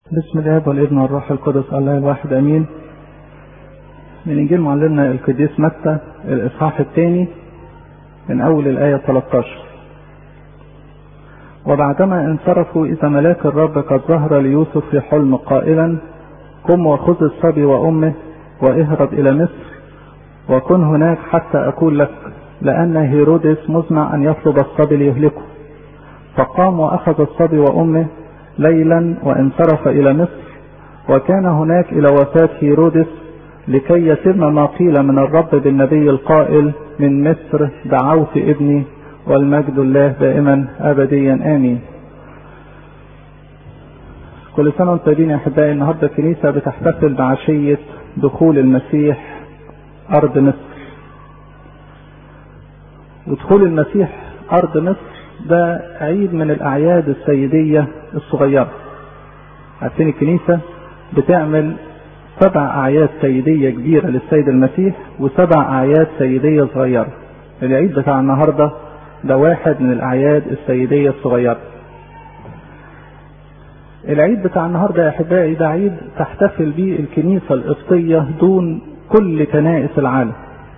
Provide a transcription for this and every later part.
بسم الاب والابن والروح القدس الله الواحد امين من انجيل معلمنا القديس متى الاصحاح الثاني من اول الايه 13 وبعدما انصرفوا اذا ملاك الرب قد ظهر ليوسف في حلم قائلا قم وخذ الصبي وامه واهرب الى مصر وكن هناك حتى اقول لك لان هيرودس مزمع ان يطلب الصبي ليهلكه فقام واخذ الصبي وامه ليلا وانصرف الى مصر وكان هناك الى وفاة هيرودس لكي يتم ما قيل من الرب بالنبي القائل من مصر دعوت ابني والمجد الله دائما ابديا امين كل سنة وانتم طيبين يا احبائي النهارده الكنيسة بتحتفل بعشية دخول المسيح ارض مصر ودخول المسيح ارض مصر ده عيد من الاعياد السيدية الصغيرة عارفين الكنيسة بتعمل سبع اعياد سيدية كبيرة للسيد المسيح وسبع اعياد سيدية صغيرة العيد بتاع النهاردة ده واحد من الاعياد السيدية الصغيرة العيد بتاع النهاردة يا احبائي ده عيد تحتفل به الكنيسة القبطية دون كل كنائس العالم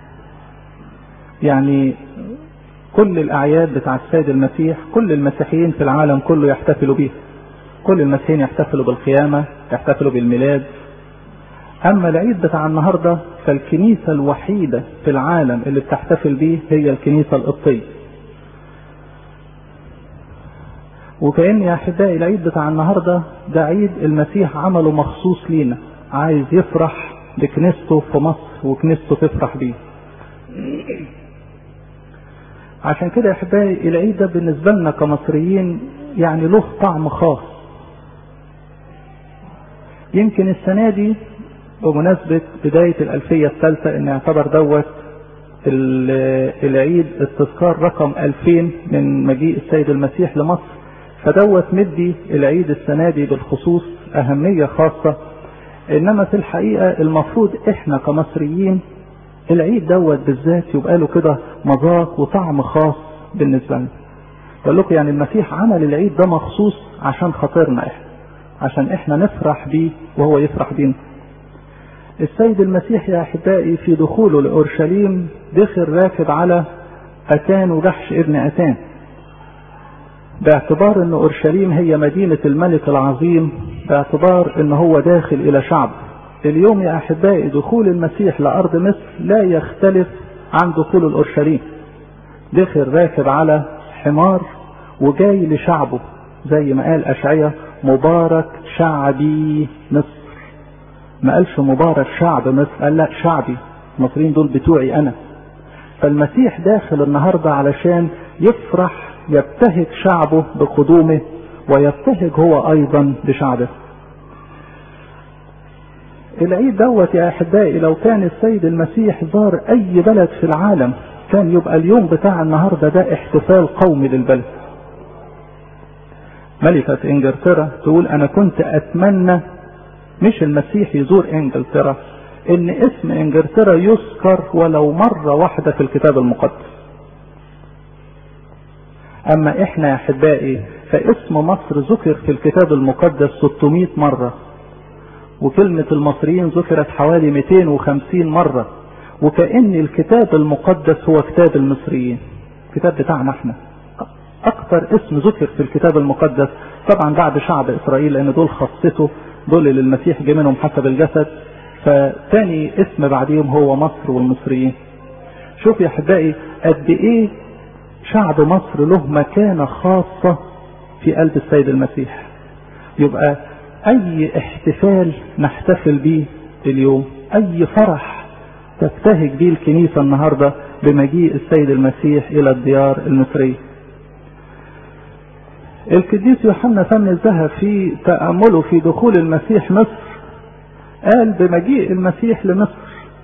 يعني كل الاعياد بتاع السيد المسيح كل المسيحيين في العالم كله يحتفلوا بيها كل المسيحيين يحتفلوا بالقيامة يحتفلوا بالميلاد اما العيد بتاع النهاردة فالكنيسة الوحيدة في العالم اللي بتحتفل بيه هي الكنيسة القبطية وكأن يا احبائي العيد بتاع النهاردة ده عيد المسيح عمله مخصوص لينا عايز يفرح بكنيسته في مصر وكنيسته تفرح بيه عشان كده يا احبائي العيد ده بالنسبة لنا كمصريين يعني له طعم خاص يمكن السنة دي بمناسبة بداية الألفية الثالثة إن يعتبر دوت العيد التذكار رقم 2000 من مجيء السيد المسيح لمصر فدوت مدي العيد السنة دي بالخصوص أهمية خاصة إنما في الحقيقة المفروض إحنا كمصريين العيد دوت بالذات يبقى له كده مذاق وطعم خاص بالنسبة لنا. بقول لكم يعني المسيح عمل العيد ده مخصوص عشان خاطرنا احنا. عشان احنا نفرح بيه وهو يفرح بينا. السيد المسيح يا احبائي في دخوله لاورشليم دخل راكب على اتان وجحش ابن اتان. باعتبار ان اورشليم هي مدينة الملك العظيم باعتبار ان هو داخل الى شعب اليوم يا احبائي دخول المسيح لارض مصر لا يختلف عن دخول الاورشليم دخل راكب على حمار وجاي لشعبه زي ما قال اشعيا مبارك شعبي مصر ما قالش مبارك شعب مصر قال لا شعبي المصريين دول بتوعي انا فالمسيح داخل النهارده علشان يفرح يبتهج شعبه بقدومه ويبتهج هو ايضا بشعبه العيد دوت يا احبائي لو كان السيد المسيح زار اي بلد في العالم كان يبقى اليوم بتاع النهارده ده احتفال قومي للبلد ملكة انجلترا تقول انا كنت اتمنى مش المسيح يزور انجلترا ان اسم انجلترا يذكر ولو مرة واحدة في الكتاب المقدس اما احنا يا احبائي فاسم مصر ذكر في الكتاب المقدس 600 مرة وكلمة المصريين ذكرت حوالي 250 مرة وكأن الكتاب المقدس هو كتاب المصريين الكتاب بتاعنا احنا اكثر اسم ذكر في الكتاب المقدس طبعا بعد شعب اسرائيل لان دول خاصته دول اللي المسيح جه منهم حسب الجسد فتاني اسم بعديهم هو مصر والمصريين شوف يا احبائي قد ايه شعب مصر له مكانة خاصة في قلب السيد المسيح يبقى اي احتفال نحتفل بيه اليوم اي فرح تبتهج بيه الكنيسة النهاردة بمجيء السيد المسيح الى الديار المصرية القديس يوحنا فم الذهب في تأمله في دخول المسيح مصر قال بمجيء المسيح لمصر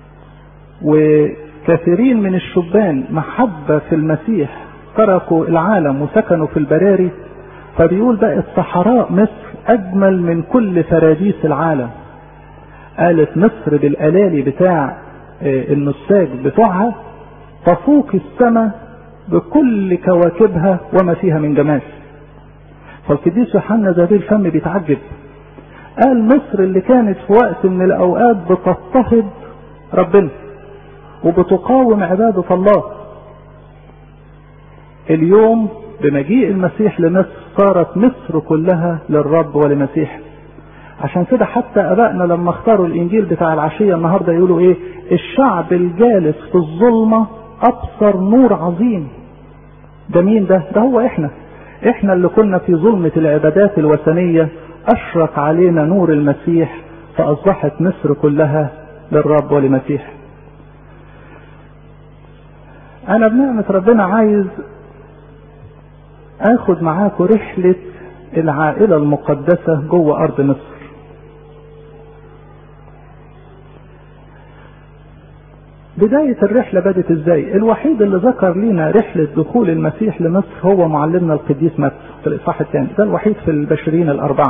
وكثيرين من الشبان محبة في المسيح تركوا العالم وسكنوا في البراري فبيقول بقى صحراء مصر اجمل من كل فراديس العالم قالت مصر بالالالي بتاع النساج بتوعها تفوق السماء بكل كواكبها وما فيها من جمال فالقديس يوحنا ذا الفم بيتعجب قال مصر اللي كانت في وقت من الاوقات بتضطهد ربنا وبتقاوم عبادة الله اليوم بمجيء المسيح لمصر صارت مصر كلها للرب ولمسيحه عشان كده حتى ابائنا لما اختاروا الانجيل بتاع العشيه النهارده يقولوا ايه الشعب الجالس في الظلمه ابصر نور عظيم ده مين ده ده هو احنا احنا اللي كنا في ظلمه العبادات الوثنيه اشرق علينا نور المسيح فاصبحت مصر كلها للرب ولمسيح انا بنعمه ربنا عايز اخد معاكم رحله العائله المقدسه جوه ارض مصر بداية الرحلة بدت ازاي؟ الوحيد اللي ذكر لنا رحلة دخول المسيح لمصر هو معلمنا القديس متى في الإصحاح الثاني، ده الوحيد في البشرين الأربعة.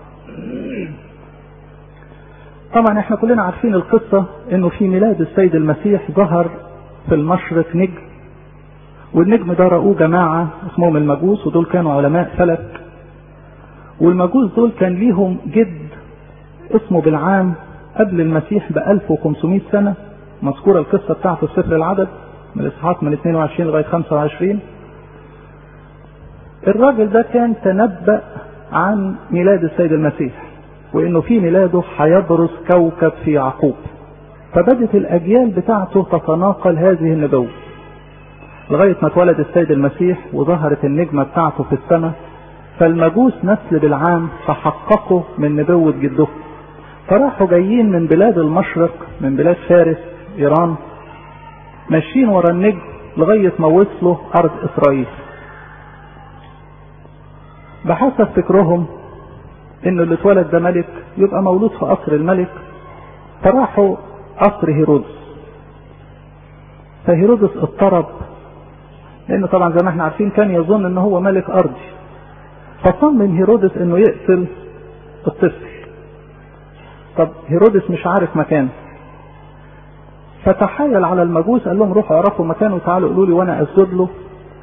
طبعا احنا كلنا عارفين القصة انه في ميلاد السيد المسيح ظهر في المشرق نجم والنجم ده رأوه جماعة اسمهم المجوس ودول كانوا علماء فلك والمجوس دول كان ليهم جد اسمه بالعام قبل المسيح ب 1500 سنة مذكورة القصة بتاعته في سفر العدد من الإصحاحات من 22 لغاية 25 الراجل ده كان تنبأ عن ميلاد السيد المسيح وإنه في ميلاده هيبرز كوكب في يعقوب فبدت الأجيال بتاعته تتناقل هذه النبوة لغاية ما اتولد السيد المسيح وظهرت النجمة بتاعته في السماء فالمجوس نسل بالعام تحققوا من نبوة جده فراحوا جايين من بلاد المشرق من بلاد فارس ايران ماشيين ورا النجم لغاية ما وصلوا ارض اسرائيل بحسب فكرهم ان اللي اتولد ده ملك يبقى مولود في قصر الملك فراحوا قصر هيرودس فهيرودس اضطرب لان طبعا زي ما احنا عارفين كان يظن ان هو ملك ارضي فصمم هيرودس انه يقتل الطفل طب هيرودس مش عارف مكانه فتحايل على المجوس قال لهم روحوا اعرفوا مكانه وتعالوا قولوا لي وانا اسجد له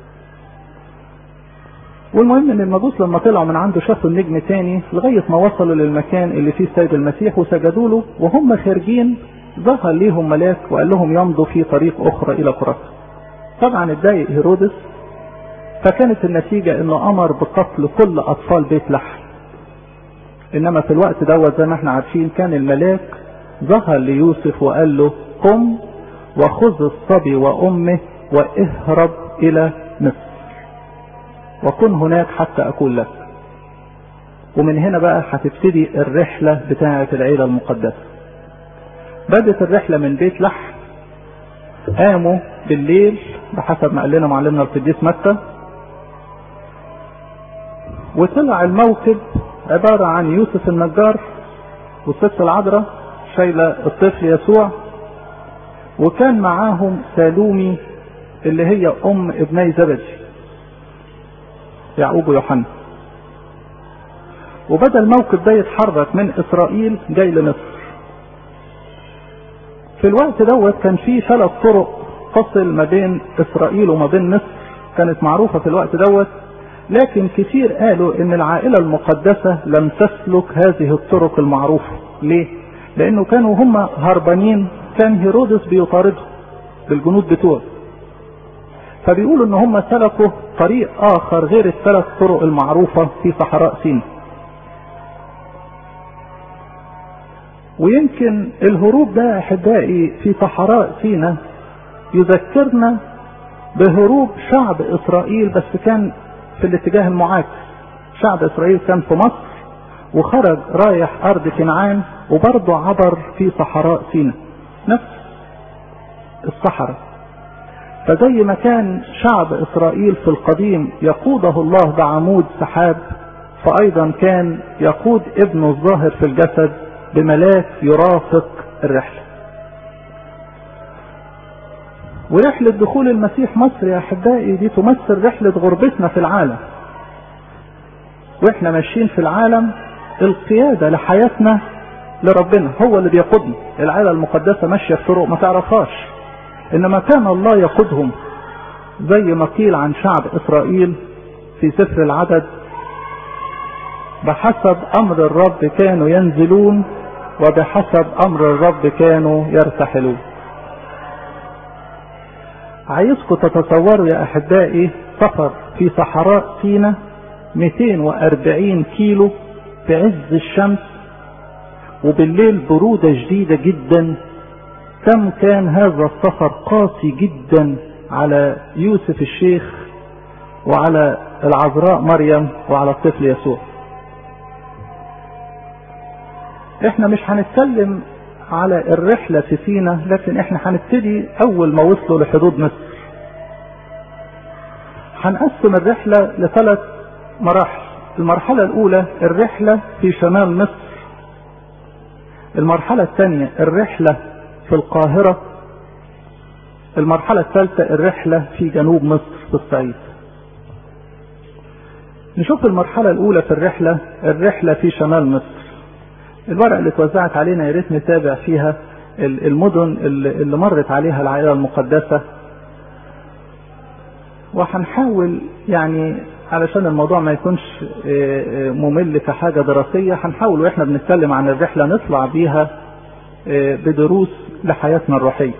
والمهم ان المجوس لما طلعوا من عنده شافوا النجم تاني لغايه ما وصلوا للمكان اللي فيه السيد المسيح وسجدوا له وهم خارجين ظهر ليهم ملاك وقال لهم يمضوا في طريق اخرى الى قرطة طبعا اتضايق هيرودس فكانت النتيجة انه امر بقتل كل اطفال بيت لحم انما في الوقت دوت زي ما احنا عارفين كان الملاك ظهر ليوسف وقال له قم وخذ الصبي وامه واهرب الى مصر وكن هناك حتى اقول لك ومن هنا بقى هتبتدي الرحلة بتاعة العيلة المقدسة بدت الرحلة من بيت لحم قاموا بالليل بحسب ما قال لنا معلمنا القديس متى وطلع الموكب عبارة عن يوسف النجار والست العذراء شايلة الطفل يسوع وكان معاهم سالومي اللي هي ام ابني زبدي يعقوب ويوحنا وبدا الموكب ده يتحرك من اسرائيل جاي لمصر في الوقت دوت كان في ثلاث طرق تصل ما بين اسرائيل وما بين مصر كانت معروفه في الوقت دوت لكن كتير قالوا ان العائله المقدسه لم تسلك هذه الطرق المعروفه ليه لانه كانوا هم هربانين كان هيرودس بيطاردهم بالجنود بتوعه فبيقولوا ان هم سلكوا طريق اخر غير الثلاث طرق المعروفه في صحراء سيناء ويمكن الهروب ده احبائي في صحراء سيناء يذكرنا بهروب شعب اسرائيل بس كان في الاتجاه المعاكس شعب اسرائيل كان في مصر وخرج رايح ارض كنعان وبرضه عبر في صحراء سيناء نفس الصحراء فزي ما كان شعب اسرائيل في القديم يقوده الله بعمود سحاب فايضا كان يقود ابنه الظاهر في الجسد بملاك يرافق الرحلة ورحلة دخول المسيح مصر يا أحبائي دي تمثل رحلة غربتنا في العالم واحنا ماشيين في العالم القيادة لحياتنا لربنا هو اللي بيقودنا العائلة المقدسة ماشية في طرق ما تعرفهاش انما كان الله يقودهم زي ما قيل عن شعب اسرائيل في سفر العدد بحسب امر الرب كانوا ينزلون وبحسب امر الرب كانوا يرتحلون عايزكم تتصوروا يا احبائي سفر في صحراء سينا 240 كيلو في عز الشمس وبالليل برودة شديدة جدا كم كان هذا السفر قاسي جدا على يوسف الشيخ وعلى العذراء مريم وعلى الطفل يسوع احنا مش هنتكلم على الرحلة في سينا لكن احنا هنبتدي اول ما وصلوا لحدود مصر هنقسم الرحلة لثلاث مراحل المرحلة الاولى الرحلة في شمال مصر المرحلة الثانية الرحلة في القاهرة المرحلة الثالثة الرحلة في جنوب مصر في الصعيد نشوف المرحلة الأولى في الرحلة الرحلة في شمال مصر الورقة اللي اتوزعت علينا يا ريت نتابع فيها المدن اللي مرت عليها العائلة المقدسة وهنحاول يعني علشان الموضوع ما يكونش ممل كحاجة دراسية هنحاول واحنا بنتكلم عن الرحلة نطلع بيها بدروس لحياتنا الروحية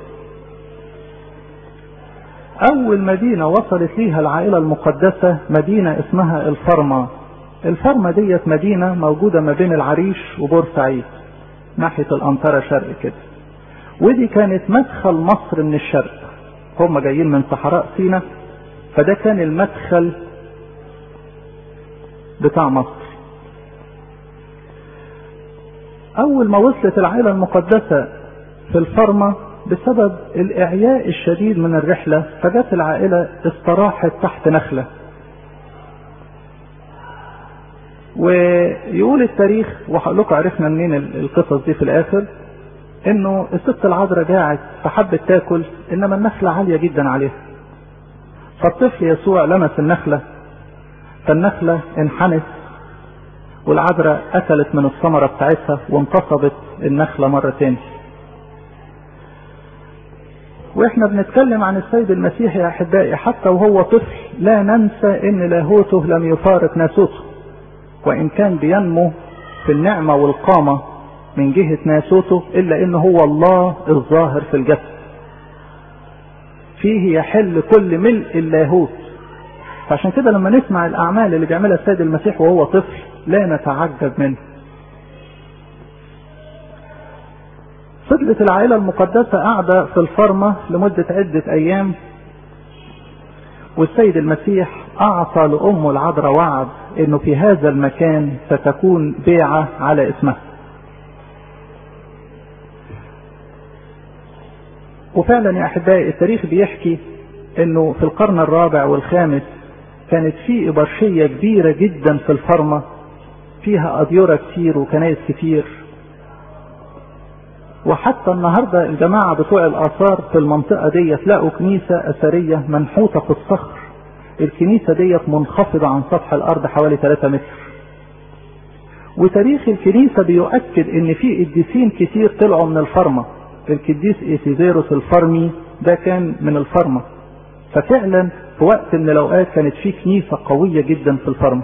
أول مدينة وصلت ليها العائلة المقدسة مدينة اسمها الفرما الفرما ديت مدينة موجودة ما بين العريش وبورسعيد ناحية الأنطرة شرق كده ودي كانت مدخل مصر من الشرق هم جايين من صحراء سينا فده كان المدخل بتاع مصر أول ما وصلت العائلة المقدسة في الفرما بسبب الإعياء الشديد من الرحلة فجت العائلة استراحت تحت نخلة ويقول التاريخ وهقول لكم عرفنا منين القصص دي في الآخر إنه الست العذراء جاعت فحبت تاكل إنما النخلة عالية جدا عليها فالطفل يسوع لمس النخلة فالنخلة انحنت والعذراء أكلت من الثمرة بتاعتها وانتصبت النخلة مرة تاني واحنا بنتكلم عن السيد المسيح يا احبائي حتى وهو طفل لا ننسى ان لاهوته لم يفارق ناسوته وان كان بينمو في النعمة والقامة من جهة ناسوته الا ان هو الله الظاهر في الجسد فيه يحل كل ملء اللاهوت فعشان كده لما نسمع الاعمال اللي بيعملها السيد المسيح وهو طفل لا نتعجب منه فضلت العائلة المقدسة قاعدة في الفرمة لمدة عدة أيام والسيد المسيح أعطى لأمه العذراء وعد إنه في هذا المكان ستكون بيعة على اسمها. وفعلا يا أحبائي التاريخ بيحكي إنه في القرن الرابع والخامس كانت في إبرشية كبيرة جدا في الفرمة فيها أديرة كتير وكنائس كتير وحتى النهاردة الجماعة بتوع الآثار في المنطقة دي لقوا كنيسة أثرية منحوتة في الصخر الكنيسة ديت منخفضة عن سطح الأرض حوالي 3 متر وتاريخ الكنيسة بيؤكد إن في قديسين كتير طلعوا من الفرمة القديس إيسيزيروس الفرمي ده كان من الفرمة ففعلا في وقت من الأوقات كانت في كنيسة قوية جدا في الفرمة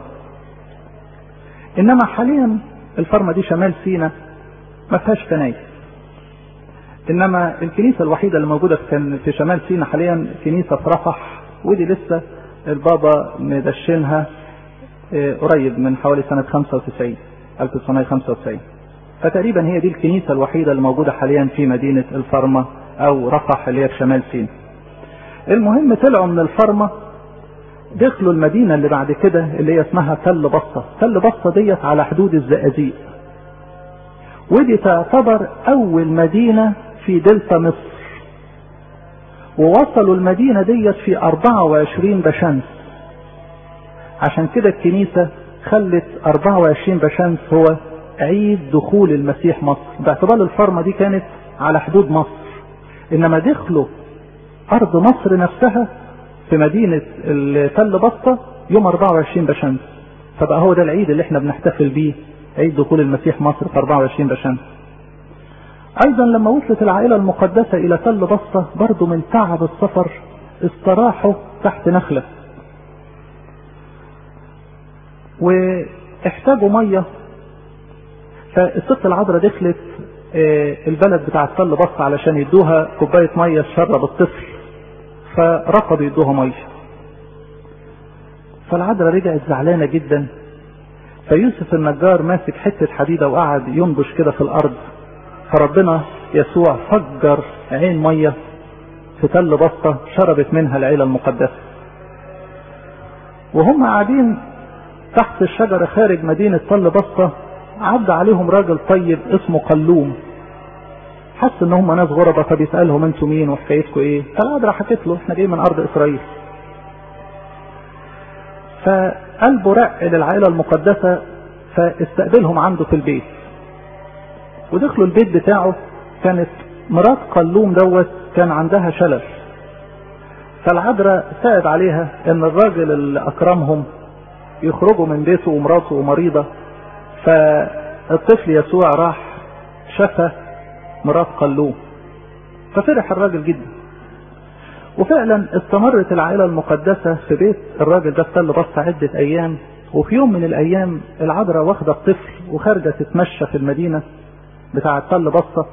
إنما حاليا الفرمة دي شمال سينا ما فيهاش كنايس انما الكنيسه الوحيده اللي موجوده في في شمال سينا حاليا كنيسه في رفح ودي لسه البابا مدشنها قريب من حوالي سنه 95 1995 فتقريبا هي دي الكنيسه الوحيده اللي موجوده حاليا في مدينه الفرمه او رفح اللي هي في شمال سينا. المهم طلعوا من الفرمه دخلوا المدينه اللي بعد كده اللي هي اسمها تل بصه، تل بصه ديت على حدود الزقازيق. ودي تعتبر اول مدينه في دلتا مصر ووصلوا المدينة ديت في 24 بشمس عشان كده الكنيسة خلت 24 بشمس هو عيد دخول المسيح مصر باعتبار الفرمة دي كانت على حدود مصر انما دخلوا ارض مصر نفسها في مدينة تل بسطة يوم 24 بشمس فبقى هو ده العيد اللي احنا بنحتفل بيه عيد دخول المسيح مصر في 24 بشمس ايضا لما وصلت العائلة المقدسة الى تل بسطة برضو من تعب السفر استراحوا تحت نخلة احتاجوا مية فالست العذراء دخلت البلد بتاع التل بص علشان يدوها كوباية مية تشرب الطفل فرفضوا يدوها مية فالعذراء رجعت زعلانة جدا فيوسف النجار ماسك حتة حديدة وقعد ينبش كده في الأرض فربنا يسوع فجر عين مية في تل بسطة شربت منها العيلة المقدسة وهم قاعدين تحت الشجرة خارج مدينة تل بسطة عدى عليهم راجل طيب اسمه قلوم حس ان هم ناس غربة فبيسألهم انتوا مين وحكايتكم ايه فالعذراء حكت له احنا جايين من ارض اسرائيل فقلبه رق للعائلة المقدسة فاستقبلهم عنده في البيت ودخلوا البيت بتاعه كانت مرات قلوم دوت كان عندها شلل فالعذراء سأل عليها ان الراجل اللي اكرمهم يخرجوا من بيته ومراته مريضة فالطفل يسوع راح شفى مرات قلوم ففرح الراجل جدا وفعلا استمرت العائلة المقدسة في بيت الراجل ده في بص عدة ايام وفي يوم من الايام العذراء واخدة الطفل وخارجة تتمشى في المدينة بتاع تل بصة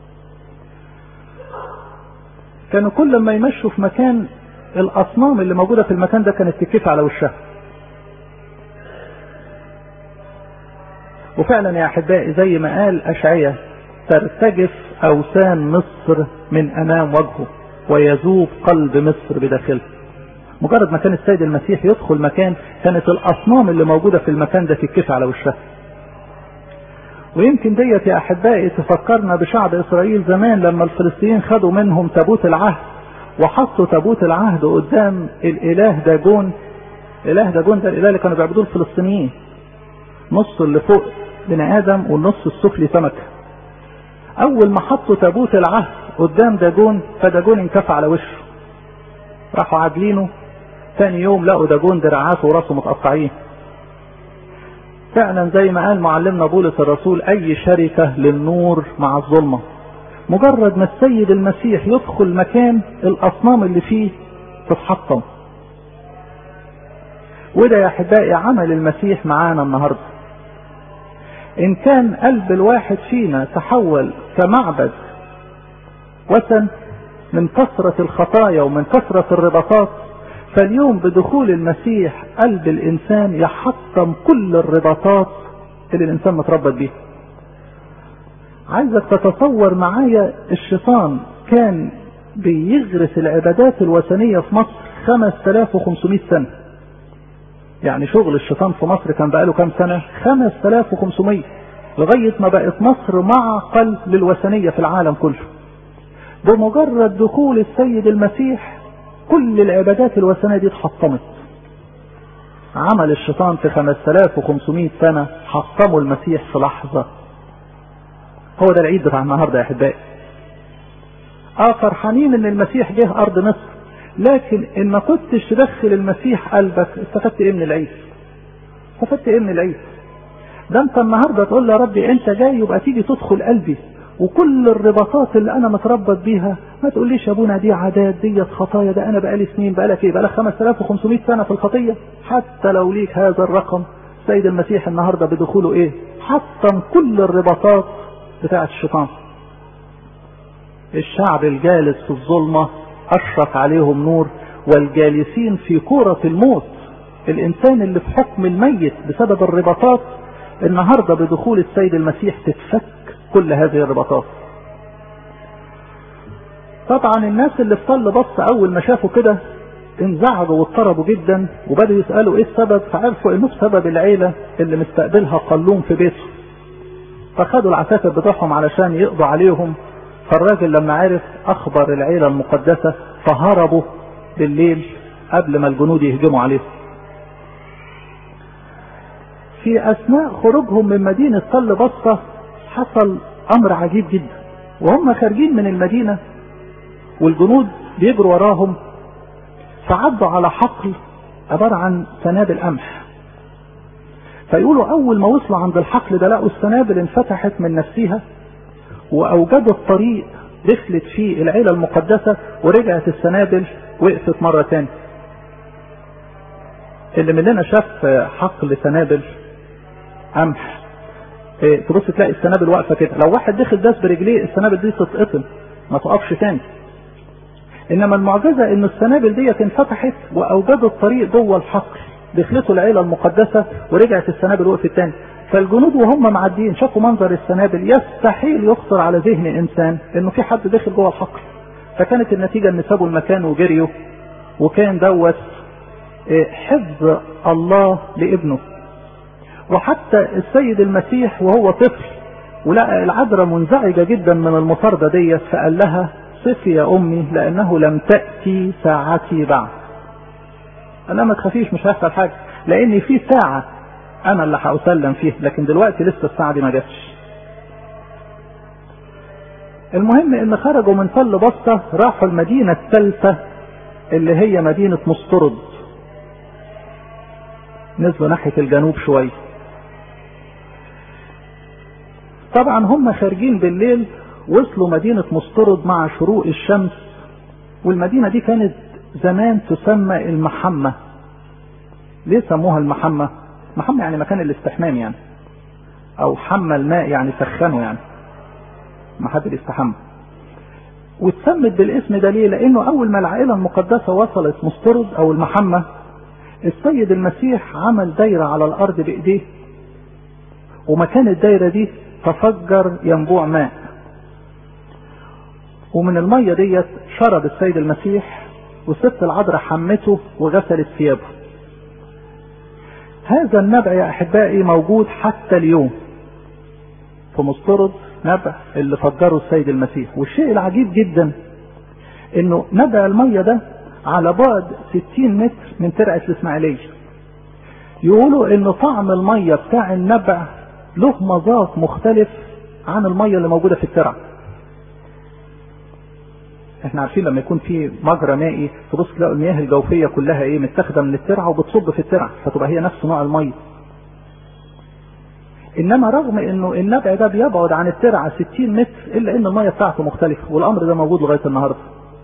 كانوا كل ما يمشوا في مكان الاصنام اللي موجودة في المكان ده كانت تكفي على وشها وفعلا يا احبائي زي ما قال اشعية ترتجف اوثان مصر من امام وجهه ويذوب قلب مصر بداخله مجرد ما كان السيد المسيح يدخل مكان كانت الاصنام اللي موجودة في المكان ده تتكفي على وشها ويمكن ديت يا احبائي تفكرنا بشعب اسرائيل زمان لما الفلسطينيين خدوا منهم تابوت العهد وحطوا تابوت العهد قدام الاله داجون اله داجون ده الاله اللي كانوا بيعبدوه الفلسطينيين نص اللي فوق بني ادم والنص السفلي سمكه اول ما حطوا تابوت العهد قدام داجون فداجون انكفى على وشه راحوا عادلينه ثاني يوم لقوا داجون دراعاته وراسه متقطعين فعلا زي ما قال معلمنا بولس الرسول اي شركة للنور مع الظلمة مجرد ما السيد المسيح يدخل مكان الاصنام اللي فيه تتحطم وده يا احبائي عمل المسيح معانا النهارده ان كان قلب الواحد فينا تحول كمعبد وثن من كثرة الخطايا ومن كثرة الرباطات فاليوم بدخول المسيح قلب الانسان يحطم كل الرباطات اللي الانسان متربط بيها عايزك تتصور معايا الشيطان كان بيغرس العبادات الوثنية في مصر 5500 سنة يعني شغل الشيطان في مصر كان بقاله كام سنة 5500 لغاية ما بقت مصر معقل للوثنية في العالم كله بمجرد دخول السيد المسيح كل العبادات الوثنية دي اتحطمت عمل الشيطان في 5500 سنة حطموا المسيح في لحظة هو ده العيد بتاع النهاردة يا احبائي اه فرحانين ان المسيح جه ارض مصر لكن ان ما كنتش تدخل المسيح قلبك استفدت ايه من العيد استفدت ايه من العيد ده انت النهارده تقول يا ربي انت جاي يبقى تيجي تدخل قلبي وكل الرباطات اللي انا متربط بيها ما تقوليش يا ابونا دي عادات ديت خطايا ده انا بقالي سنين بقالك ايه بقالك 5500 سنه في الخطيه حتى لو ليك هذا الرقم سيد المسيح النهارده بدخوله ايه حطم كل الرباطات بتاعه الشيطان الشعب الجالس في الظلمه اشرق عليهم نور والجالسين في كوره الموت الانسان اللي في حكم الميت بسبب الرباطات النهارده بدخول السيد المسيح تتفك كل هذه الرباطات طبعا الناس اللي في طل بص اول ما شافوا كده انزعجوا واضطربوا جدا وبدأوا يسألوا ايه السبب فعرفوا انه بسبب العيلة اللي مستقبلها قلوم في بيته فخدوا العساكر بتوعهم علشان يقضوا عليهم فالراجل لما عرف اخبر العيلة المقدسة فهربوا بالليل قبل ما الجنود يهجموا عليهم في اثناء خروجهم من مدينة طل بصة حصل امر عجيب جدا وهم خارجين من المدينة والجنود بيجروا وراهم فعدوا على حقل عبارة عن سنابل قمح فيقولوا اول ما وصلوا عند الحقل ده لقوا السنابل انفتحت من نفسها واوجدوا الطريق دخلت فيه العيلة المقدسة ورجعت السنابل وقفت مرة تاني اللي مننا شاف حقل سنابل قمح إيه تبص تلاقي السنابل واقفه كده لو واحد دخل داس برجليه السنابل دي تتقطم ما تقفش تاني انما المعجزه ان السنابل ديت انفتحت واوجدت طريق جوه الحقل دخلته العيله المقدسه ورجعت السنابل وقفت تاني فالجنود وهم معديين شافوا منظر السنابل يستحيل يخطر على ذهن انسان انه في حد دخل جوه الحقل فكانت النتيجه ان سابوا المكان وجريوا وكان دوت حفظ الله لابنه وحتى السيد المسيح وهو طفل ولقى العذراء منزعجه جدا من المطارده ديت فقال لها صفي يا امي لانه لم تاتي ساعتي بعد قال ما تخافيش مش هيحصل حاجه لان في ساعه انا اللي هاسلم فيها لكن دلوقتي لسه الساعه دي ما جاتش المهم ان خرجوا من فل بسطه راحوا المدينه الثالثه اللي هي مدينه مسترد نزلوا ناحيه الجنوب شويه طبعا هم خارجين بالليل وصلوا مدينة مسترد مع شروق الشمس والمدينة دي كانت زمان تسمى المحمة ليه سموها المحمة محمة يعني مكان الاستحمام يعني او حمى الماء يعني سخنه يعني ما حد بيستحمى واتسمت بالاسم ده ليه لانه اول ما العائلة المقدسة وصلت مسترد او المحمة السيد المسيح عمل دايرة على الارض بايديه ومكان الدايرة دي تفجر ينبوع ماء ومن المية ديت شرب السيد المسيح والست العذراء حمته وغسلت ثيابه هذا النبع يا احبائي موجود حتى اليوم في مسترد نبع اللي فجره السيد المسيح والشيء العجيب جدا انه نبع المية ده على بعد 60 متر من ترعة الاسماعيلية يقولوا ان طعم المية بتاع النبع له مذاق مختلف عن المية اللي موجودة في الترعة احنا عارفين لما يكون في مجرى مائي تبص تلاقوا المياه الجوفية كلها ايه متاخدة من الترعة وبتصب في الترعة فتبقى هي نفس نوع المية انما رغم انه النبع ده بيبعد عن الترعة 60 متر الا ان المية بتاعته مختلفة والامر ده موجود لغاية النهاردة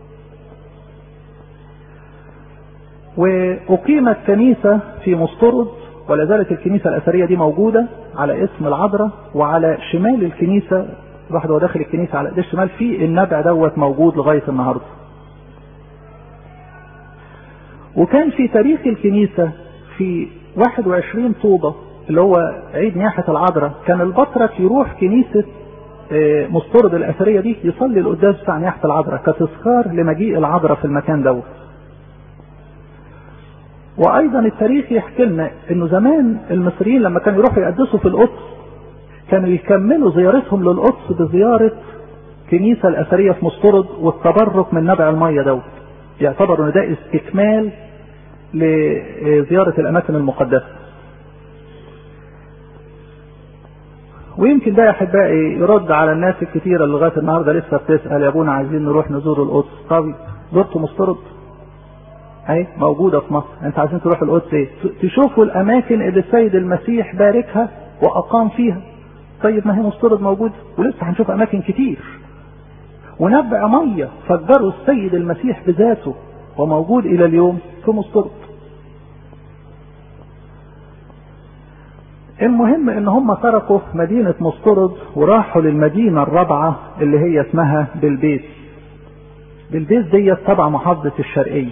واقيمت كنيسة في مسترد ولا زالت الكنيسة الأثرية دي موجودة على اسم العذراء وعلى شمال الكنيسة الواحد هو داخل الكنيسة على ايديه الشمال في النبع دوت موجود لغاية النهاردة. وكان في تاريخ الكنيسة في 21 طوبة اللي هو عيد نياحة العذراء كان البطرك يروح كنيسة مسترد الأثرية دي يصلي القداس بتاع نياحة العذراء كتذكار لمجيء العذراء في المكان دوت. وايضا التاريخ يحكي لنا انه زمان المصريين لما كانوا يروحوا يقدسوا في القدس كانوا يكملوا زيارتهم للقدس بزيارة كنيسة الأثرية في مسترد والتبرك من نبع المية دوت يعتبر ان ده استكمال لزيارة الأماكن المقدسة ويمكن ده يا أحبائي يرد على الناس الكثيرة اللي لغاية النهاردة لسه بتسأل يا أبونا عايزين نروح نزور القدس طب زرتوا مسترد؟ اهي موجودة في مصر انت عايزين تروحوا القدس ايه تشوفوا الاماكن اللي السيد المسيح باركها واقام فيها طيب ما هي مسترد موجود ولسه هنشوف اماكن كتير ونبع مية فجروا السيد المسيح بذاته وموجود الى اليوم في مسترد المهم ان هم تركوا مدينة مسترد وراحوا للمدينة الرابعة اللي هي اسمها بلبيس بلبيس ديت تبع محافظة الشرقية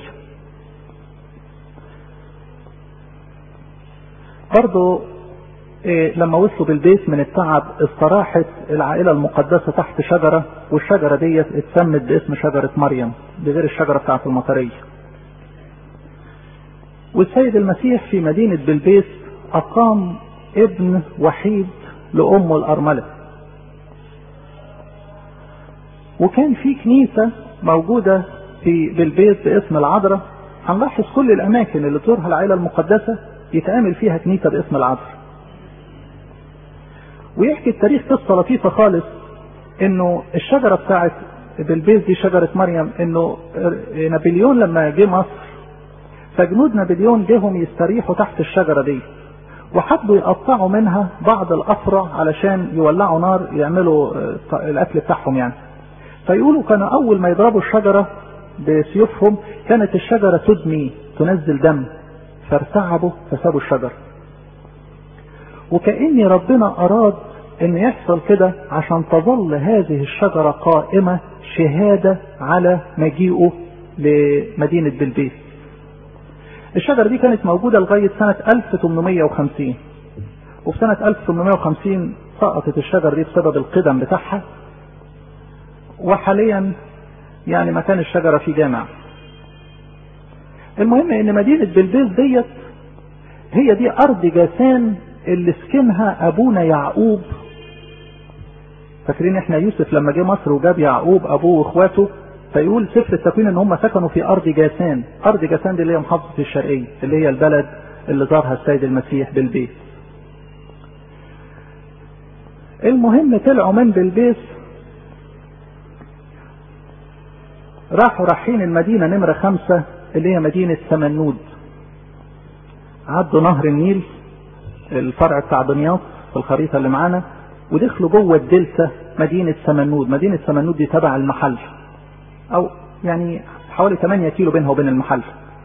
برضو إيه لما وصلوا بالبيت من التعب استراحت العائلة المقدسة تحت شجرة والشجرة ديت اتسمت باسم شجرة مريم بغير الشجرة بتاعت المطرية والسيد المسيح في مدينة بلبيس أقام ابن وحيد لأمه الأرملة وكان في كنيسة موجودة في بلبيس باسم العذراء هنلاحظ كل الأماكن اللي تزورها العائلة المقدسة يتعمل فيها كنيسة باسم العذراء ويحكي التاريخ قصة لطيفة خالص انه الشجرة بتاعت بلبيس دي شجرة مريم انه نابليون لما جه مصر فجنود نابليون جيهم يستريحوا تحت الشجرة دي وحبوا يقطعوا منها بعض الافرع علشان يولعوا نار يعملوا الاكل بتاعهم يعني فيقولوا كانوا اول ما يضربوا الشجرة بسيوفهم كانت الشجرة تدمي تنزل دم فارتعبوا فسابوا الشجر وكأن ربنا أراد ان يحصل كده عشان تظل هذه الشجرة قائمة شهادة على مجيئه لمدينة بلبيس الشجرة دي كانت موجودة لغاية سنة 1850 وفي سنة 1850 سقطت الشجرة دي بسبب القدم بتاعها وحاليا يعني مكان الشجرة في جامع المهم ان مدينة بلبيس ديت هي دي ارض جاسان اللي سكنها ابونا يعقوب فاكرين احنا يوسف لما جه مصر وجاب يعقوب ابوه واخواته فيقول سفر التكوين ان هم سكنوا في ارض جاسان ارض جاسان دي اللي هي محافظة الشرقية اللي هي البلد اللي زارها السيد المسيح بالبيت المهم طلعوا من بلبيس راحوا رايحين المدينة نمرة خمسة اللي هي مدينة سمنود عدوا نهر النيل الفرع بتاع دمياط في الخريطة اللي معانا ودخلوا جوه الدلتا مدينة سمنود مدينة سمنود دي تبع المحل او يعني حوالي 8 كيلو بينها وبين المحل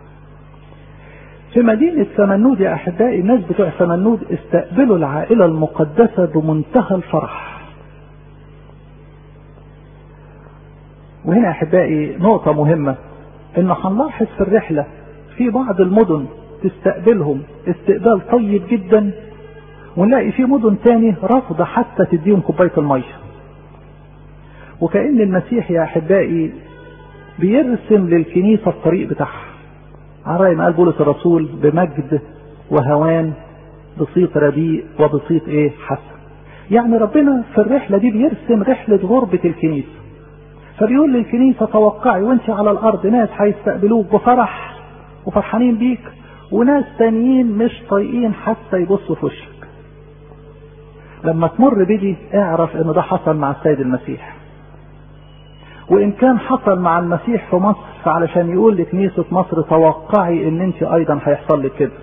في مدينة سمنود يا احبائي الناس بتوع سمنود استقبلوا العائلة المقدسة بمنتهى الفرح وهنا يا احبائي نقطة مهمة ان هنلاحظ في الرحلة في بعض المدن تستقبلهم استقبال طيب جدا ونلاقي في مدن تاني رافضة حتى تديهم كوباية المية وكأن المسيح يا أحبائي بيرسم للكنيسة الطريق بتاعها على رأي ما قال بولس الرسول بمجد وهوان بصيت رديء وبصيت ايه حسن يعني ربنا في الرحلة دي بيرسم رحلة غربة الكنيسة فبيقول للكنيسة توقعي وانت على الارض ناس هيستقبلوك بفرح وفرحانين بيك وناس تانيين مش طايقين حتى يبصوا في وشك لما تمر بدي اعرف ان ده حصل مع السيد المسيح وان كان حصل مع المسيح في مصر فعلشان يقول لكنيسة مصر توقعي ان انت ايضا هيحصل لك كده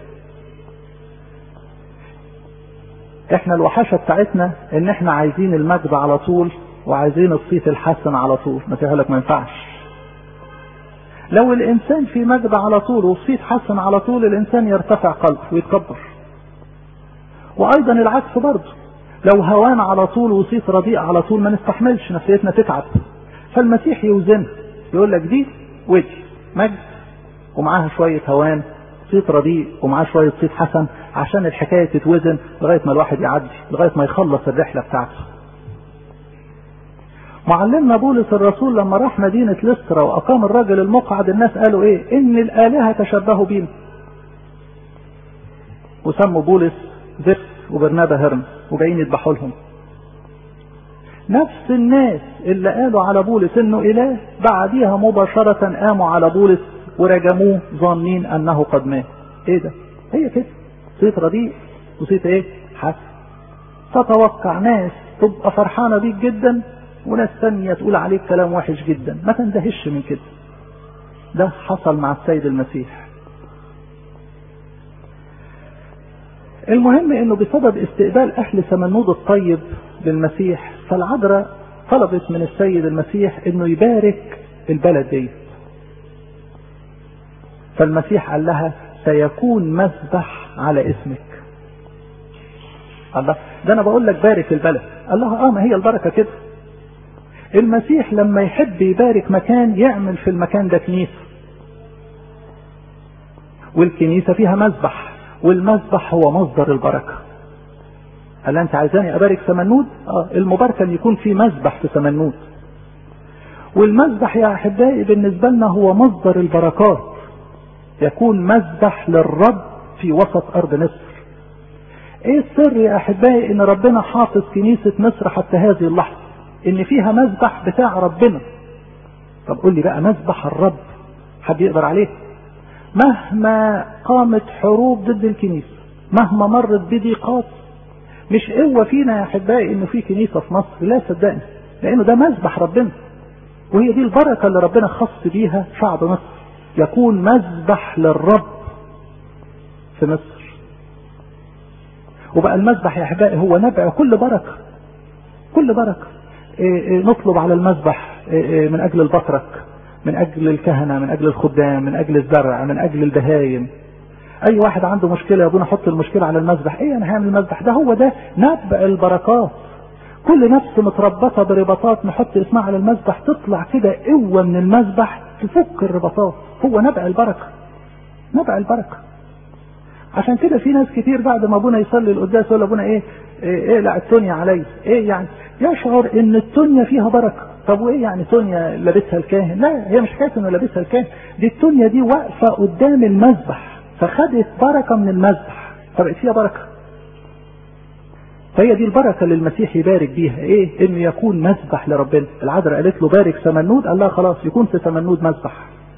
احنا الوحشة بتاعتنا ان احنا عايزين المجد على طول وعايزين الصيت الحسن على طول ما لك ما ينفعش لو الانسان في مجد على طول وصيت حسن على طول الانسان يرتفع قلبه ويتكبر وايضا العكس برضه لو هوان على طول وصيت رديء على طول ما نستحملش نفسيتنا تتعب فالمسيح يوزنها يقول لك دي ودي مجد ومعاها شوية هوان صيت رديء ومعاه شوية صيت حسن عشان الحكاية تتوزن لغاية ما الواحد يعدي لغاية ما يخلص الرحلة بتاعته معلمنا بولس الرسول لما راح مدينة لسترا وأقام الرجل المقعد الناس قالوا إيه إن الآلهة تشبهوا بينا وسموا بولس زفت وبرنابا هرم وجايين يذبحوا لهم نفس الناس اللي قالوا على بولس انه اله بعديها مباشرة قاموا على بولس ورجموه ظانين انه قد مات ايه ده هي كده صيت رديء وصيت ايه حسن تتوقع ناس تبقى فرحانة بيك جدا وناس تانية تقول عليك كلام وحش جدا ما تندهش من كده ده حصل مع السيد المسيح المهم انه بسبب استقبال اهل سمنود الطيب للمسيح فالعذراء طلبت من السيد المسيح انه يبارك البلد دي فالمسيح قال لها سيكون مذبح على اسمك الله ده انا بقول لك بارك البلد قال لها اه ما هي البركه كده المسيح لما يحب يبارك مكان يعمل في المكان ده كنيسه والكنيسه فيها مذبح والمذبح هو مصدر البركه قال انت عايزاني ابارك سمنود اه المباركه ان يكون في مذبح في سمنود والمذبح يا احبائي بالنسبه لنا هو مصدر البركات يكون مذبح للرب في وسط ارض مصر ايه السر يا احبائي ان ربنا حافظ كنيسه مصر حتى هذه اللحظه ان فيها مذبح بتاع ربنا طب قول لي بقى مذبح الرب حد يقدر عليه مهما قامت حروب ضد الكنيسه مهما مرت بضيقات مش قوة فينا يا احبائي انه في كنيسة في مصر لا صدقني لانه ده مذبح ربنا وهي دي البركة اللي ربنا خص بيها شعب مصر يكون مذبح للرب في مصر وبقى المذبح يا احبائي هو نبع كل بركة كل بركة إيه إيه نطلب على المذبح إيه من اجل البطرك من اجل الكهنة من اجل الخدام من اجل الزرع من اجل البهايم اي واحد عنده مشكله يا ابونا حط المشكله على المذبح ايه انا هعمل المذبح ده هو ده نبع البركات كل نفس متربطه برباطات نحط اسمها على المذبح تطلع كده قوه من المذبح تفك الرباطات هو نبع البركه نبع البركه عشان كده في ناس كتير بعد ما ابونا يصلي القداس يقول ابونا ايه ايه لا التونيا علي ايه يعني يشعر ان التونيا فيها بركه طب وايه يعني تونيا لابسها الكاهن لا هي مش حكايه انه لابسها الكاهن دي التونيا دي واقفه قدام المذبح فخدت بركه من المذبح فبقت فيها بركه فهي دي البركه اللي المسيح يبارك بيها ايه انه يكون مذبح لربنا العذراء قالت له بارك سمنود قال لها خلاص يكون في سمنود مذبح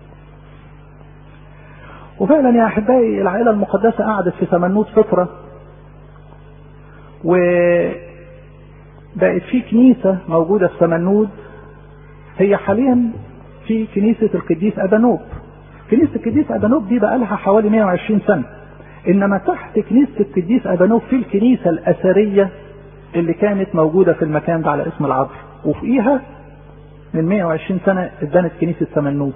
وفعلا يا احبائي العائله المقدسه قعدت في سمنود فتره وبقت في كنيسه موجوده في سمنود هي حاليا في كنيسه القديس ابانوب كنيسه القديس ابانوب دي بقى لها حوالي 120 سنه انما تحت كنيسه القديس ابانوب في الكنيسه الاثريه اللي كانت موجوده في المكان ده على اسم العذراء وفوقيها من 120 سنه اتبنت كنيسه سمنود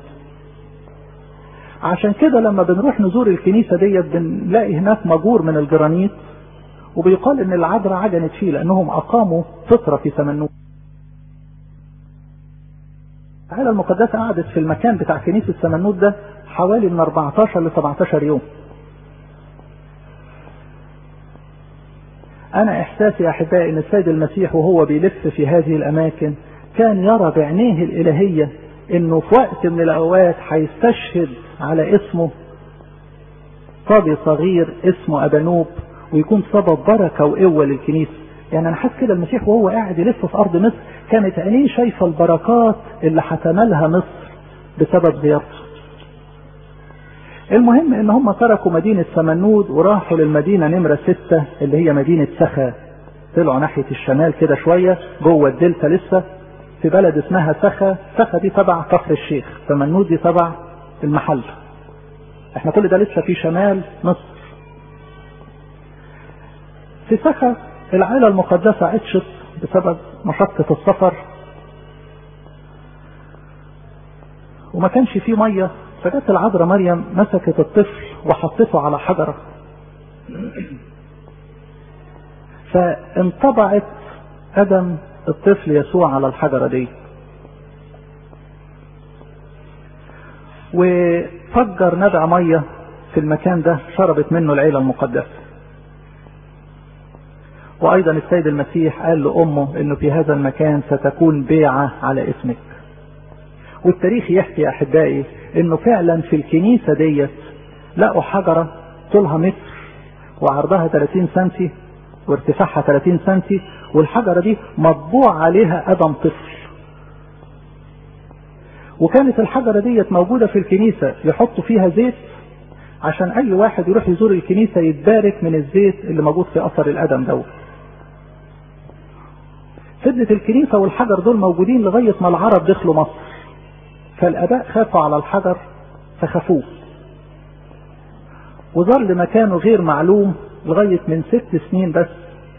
عشان كده لما بنروح نزور الكنيسه ديت بنلاقي هناك مجور من الجرانيت وبيقال ان العذراء عجنت فيه لانهم اقاموا فتره في سمنود العائله المقدسه قعدت في المكان بتاع كنيسه سمنود ده حوالي من 14 ل 17 يوم انا احساسي يا احبائي ان السيد المسيح وهو بيلف في هذه الاماكن كان يرى بعينيه الالهيه انه في وقت من الاوقات هيستشهد على اسمه صبي صغير اسمه ابانوب ويكون سبب بركه وقوه للكنيسه يعني انا حاسس كده المسيح وهو قاعد يلف في ارض مصر كانت عينيه شايفه البركات اللي هتنالها مصر بسبب زيارته المهم ان هم تركوا مدينة سمنود وراحوا للمدينة نمرة ستة اللي هي مدينة سخا طلعوا ناحية الشمال كده شوية جوه الدلتا لسه في بلد اسمها سخا سخا دي تبع كفر الشيخ سمنود دي تبع المحل احنا كل ده لسه في شمال مصر في سخا العائلة المقدسة عطشت بسبب مشقة السفر وما كانش فيه مية فجت العذراء مريم مسكت الطفل وحطته على حجرة فانطبعت قدم الطفل يسوع على الحجرة دي وفجر نبع مية في المكان ده شربت منه العيلة المقدسة وأيضا السيد المسيح قال لأمه أنه في هذا المكان ستكون بيعة على اسمك والتاريخ يحكي يا أحبائي أنه فعلا في الكنيسة ديت لقوا حجرة طولها متر وعرضها 30 سنتي وارتفاعها 30 سنتي والحجرة دي مطبوع عليها قدم طفل وكانت الحجرة ديت موجودة في الكنيسة يحطوا فيها زيت عشان أي واحد يروح يزور الكنيسة يتبارك من الزيت اللي موجود في أثر القدم دوت فضلت الكنيسة والحجر دول موجودين لغاية ما العرب دخلوا مصر فالآباء خافوا على الحجر فخافوه وظل مكانه غير معلوم لغاية من ست سنين بس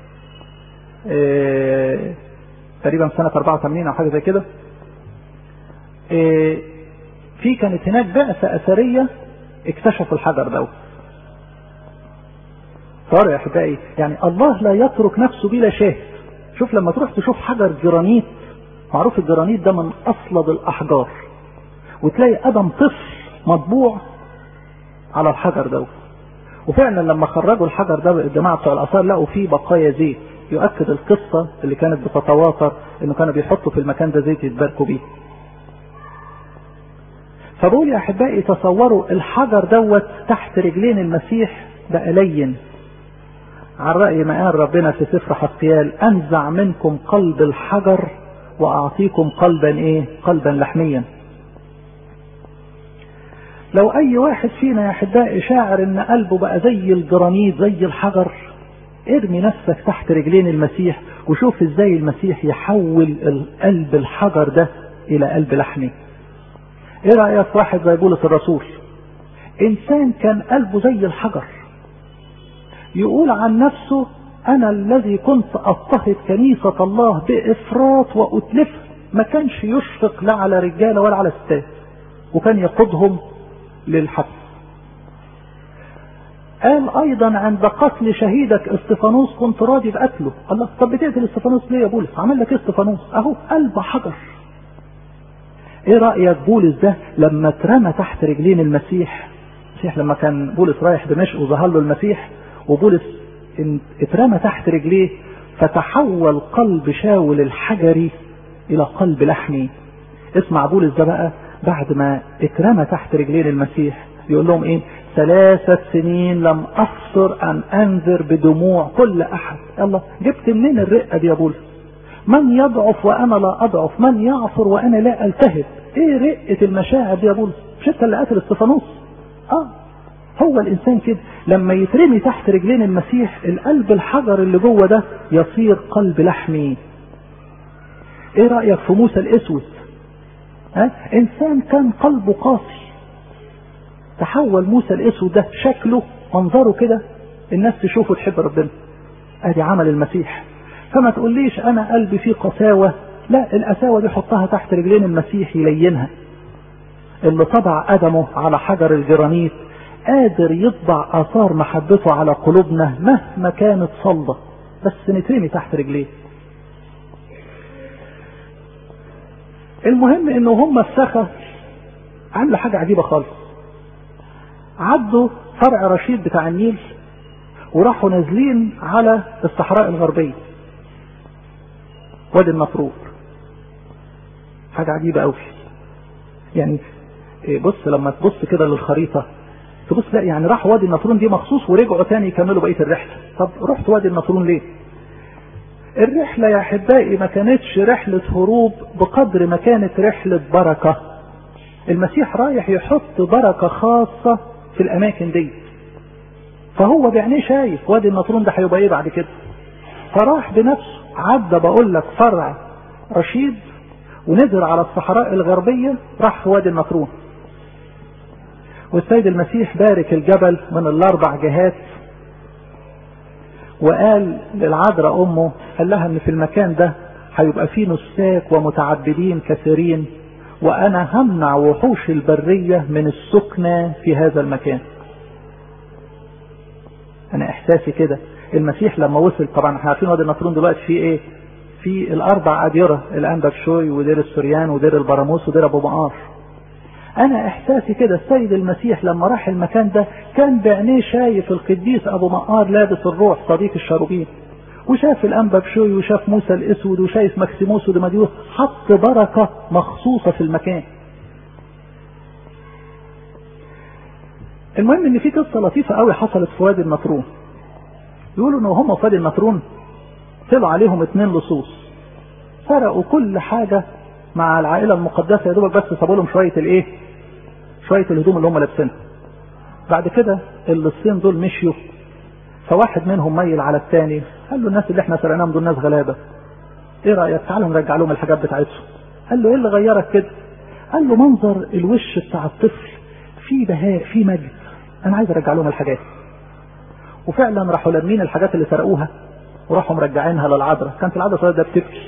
إيه تقريبا سنة 84 أو حاجة زي كده إيه في كانت هناك بعثة أثرية اكتشفوا الحجر دوت صار يا أحبائي يعني الله لا يترك نفسه بلا شاهد شوف لما تروح تشوف حجر جرانيت معروف الجرانيت ده من أصلب الأحجار وتلاقي قدم طفل مطبوع على الحجر دوت وفعلا لما خرجوا الحجر ده الجماعة بتوع الآثار لقوا فيه بقايا زيت يؤكد القصة اللي كانت بتتواتر انه كانوا بيحطوا في المكان ده زيت يتباركوا بيه فبقول يا احبائي تصوروا الحجر دوت تحت رجلين المسيح بقى لين على رأي ما قال ربنا في سفر حسقيال انزع منكم قلب الحجر واعطيكم قلبا ايه قلبا لحميا لو اي واحد فينا يا احبائي شاعر ان قلبه بقى زي الجرانيت زي الحجر ارمي نفسك تحت رجلين المسيح وشوف ازاي المسيح يحول القلب الحجر ده الى قلب لحمي ايه رأيك في واحد زي بولس الرسول انسان كان قلبه زي الحجر يقول عن نفسه انا الذي كنت اضطهد كنيسة الله بافراط واتلف ما كانش يشفق لا على رجالة ولا على ستات وكان يقودهم للحبس قال ايضا عند قتل شهيدك استفانوس كنت راضي بقتله الله طب بتقتل استفانوس ليه يا بولس عمل لك ايه استفانوس اهو قلب حجر ايه رأيك بولس ده لما اترمى تحت رجلين المسيح المسيح لما كان بولس رايح دمشق وظهر له المسيح وبولس اترمى تحت رجليه فتحول قلب شاول الحجري الى قلب لحمي اسمع بولس ده بقى بعد ما اترمى تحت رجلين المسيح يقول لهم ايه ثلاثة سنين لم أقصر أن أنذر بدموع كل أحد الله جبت منين الرقة دي يا بولس من يضعف وأنا لا أضعف من يعصر وأنا لا ألتهب إيه رقة المشاعر دي يا بولس مش أنت اللي قاتل استفانوس آه هو الإنسان كده لما يترمي تحت رجلين المسيح القلب الحجر اللي جوه ده يصير قلب لحمي إيه رأيك في موسى الأسود ها إنسان كان قلبه قاسي تحول موسى الاسود ده شكله منظره كده الناس تشوفه تحب ربنا ادي عمل المسيح فما تقوليش انا قلبي فيه قساوة لا القساوة دي حطها تحت رجلين المسيح يلينها اللي طبع قدمه على حجر الجرانيت قادر يطبع اثار محبته على قلوبنا مهما كانت صلبة بس نترمي تحت رجليه المهم انه هم السخة عملوا حاجة عجيبة خالص عدوا فرع رشيد بتاع النيل وراحوا نازلين على الصحراء الغربية وادي النطرون حاجة عجيبة قوي يعني بص لما تبص كده للخريطة تبص لا يعني راحوا وادي النطرون دي مخصوص ورجعوا تاني يكملوا بقية الرحلة طب رحت وادي النطرون ليه الرحلة يا أحبائي ما كانتش رحلة هروب بقدر ما كانت رحلة بركة المسيح رايح يحط بركة خاصة في الأماكن دي فهو بعينيه شايف وادي النطرون ده هيبقى ايه بعد كده فراح بنفسه عدى بقول لك فرع رشيد ونزل على الصحراء الغربية راح في وادي النطرون والسيد المسيح بارك الجبل من الاربع جهات وقال للعذراء امه قال لها ان في المكان ده هيبقى فيه نساك ومتعبدين كثيرين وانا همنع وحوش البرية من السكنة في هذا المكان انا احساسي كده المسيح لما وصل طبعا احنا عارفين وادي النطرون دلوقتي فيه ايه في الاربع اديرة الانبا شوي ودير السريان ودير البراموس ودير ابو مقار انا احساسي كده السيد المسيح لما راح المكان ده كان بعينيه شايف القديس ابو مقار لابس الروح صديق الشاروبين وشاف الانبا بشوي وشاف موسى الاسود وشايف مكسيموس ودمديوس حط بركة مخصوصة في المكان المهم ان في قصة لطيفة قوي حصلت في وادي النطرون يقولوا ان هم في وادي النطرون طلعوا عليهم اتنين لصوص سرقوا كل حاجة مع العائلة المقدسة يا دوبك بس سابوا لهم شوية الايه شوية الهدوم اللي هم لابسينها بعد كده اللصين دول مشيوا فواحد منهم ميل على الثاني قال له الناس اللي احنا سرقناهم دول ناس غلابة ايه رأيك تعالوا نرجع لهم الحاجات بتاعتهم قال له ايه اللي غيرك كده قال له منظر الوش بتاع الطفل فيه بهاء فيه مجد انا عايز ارجع لهم الحاجات وفعلا راحوا لامين الحاجات اللي سرقوها وراحوا مرجعينها للعذراء كانت العذراء صغيره ده بتبكي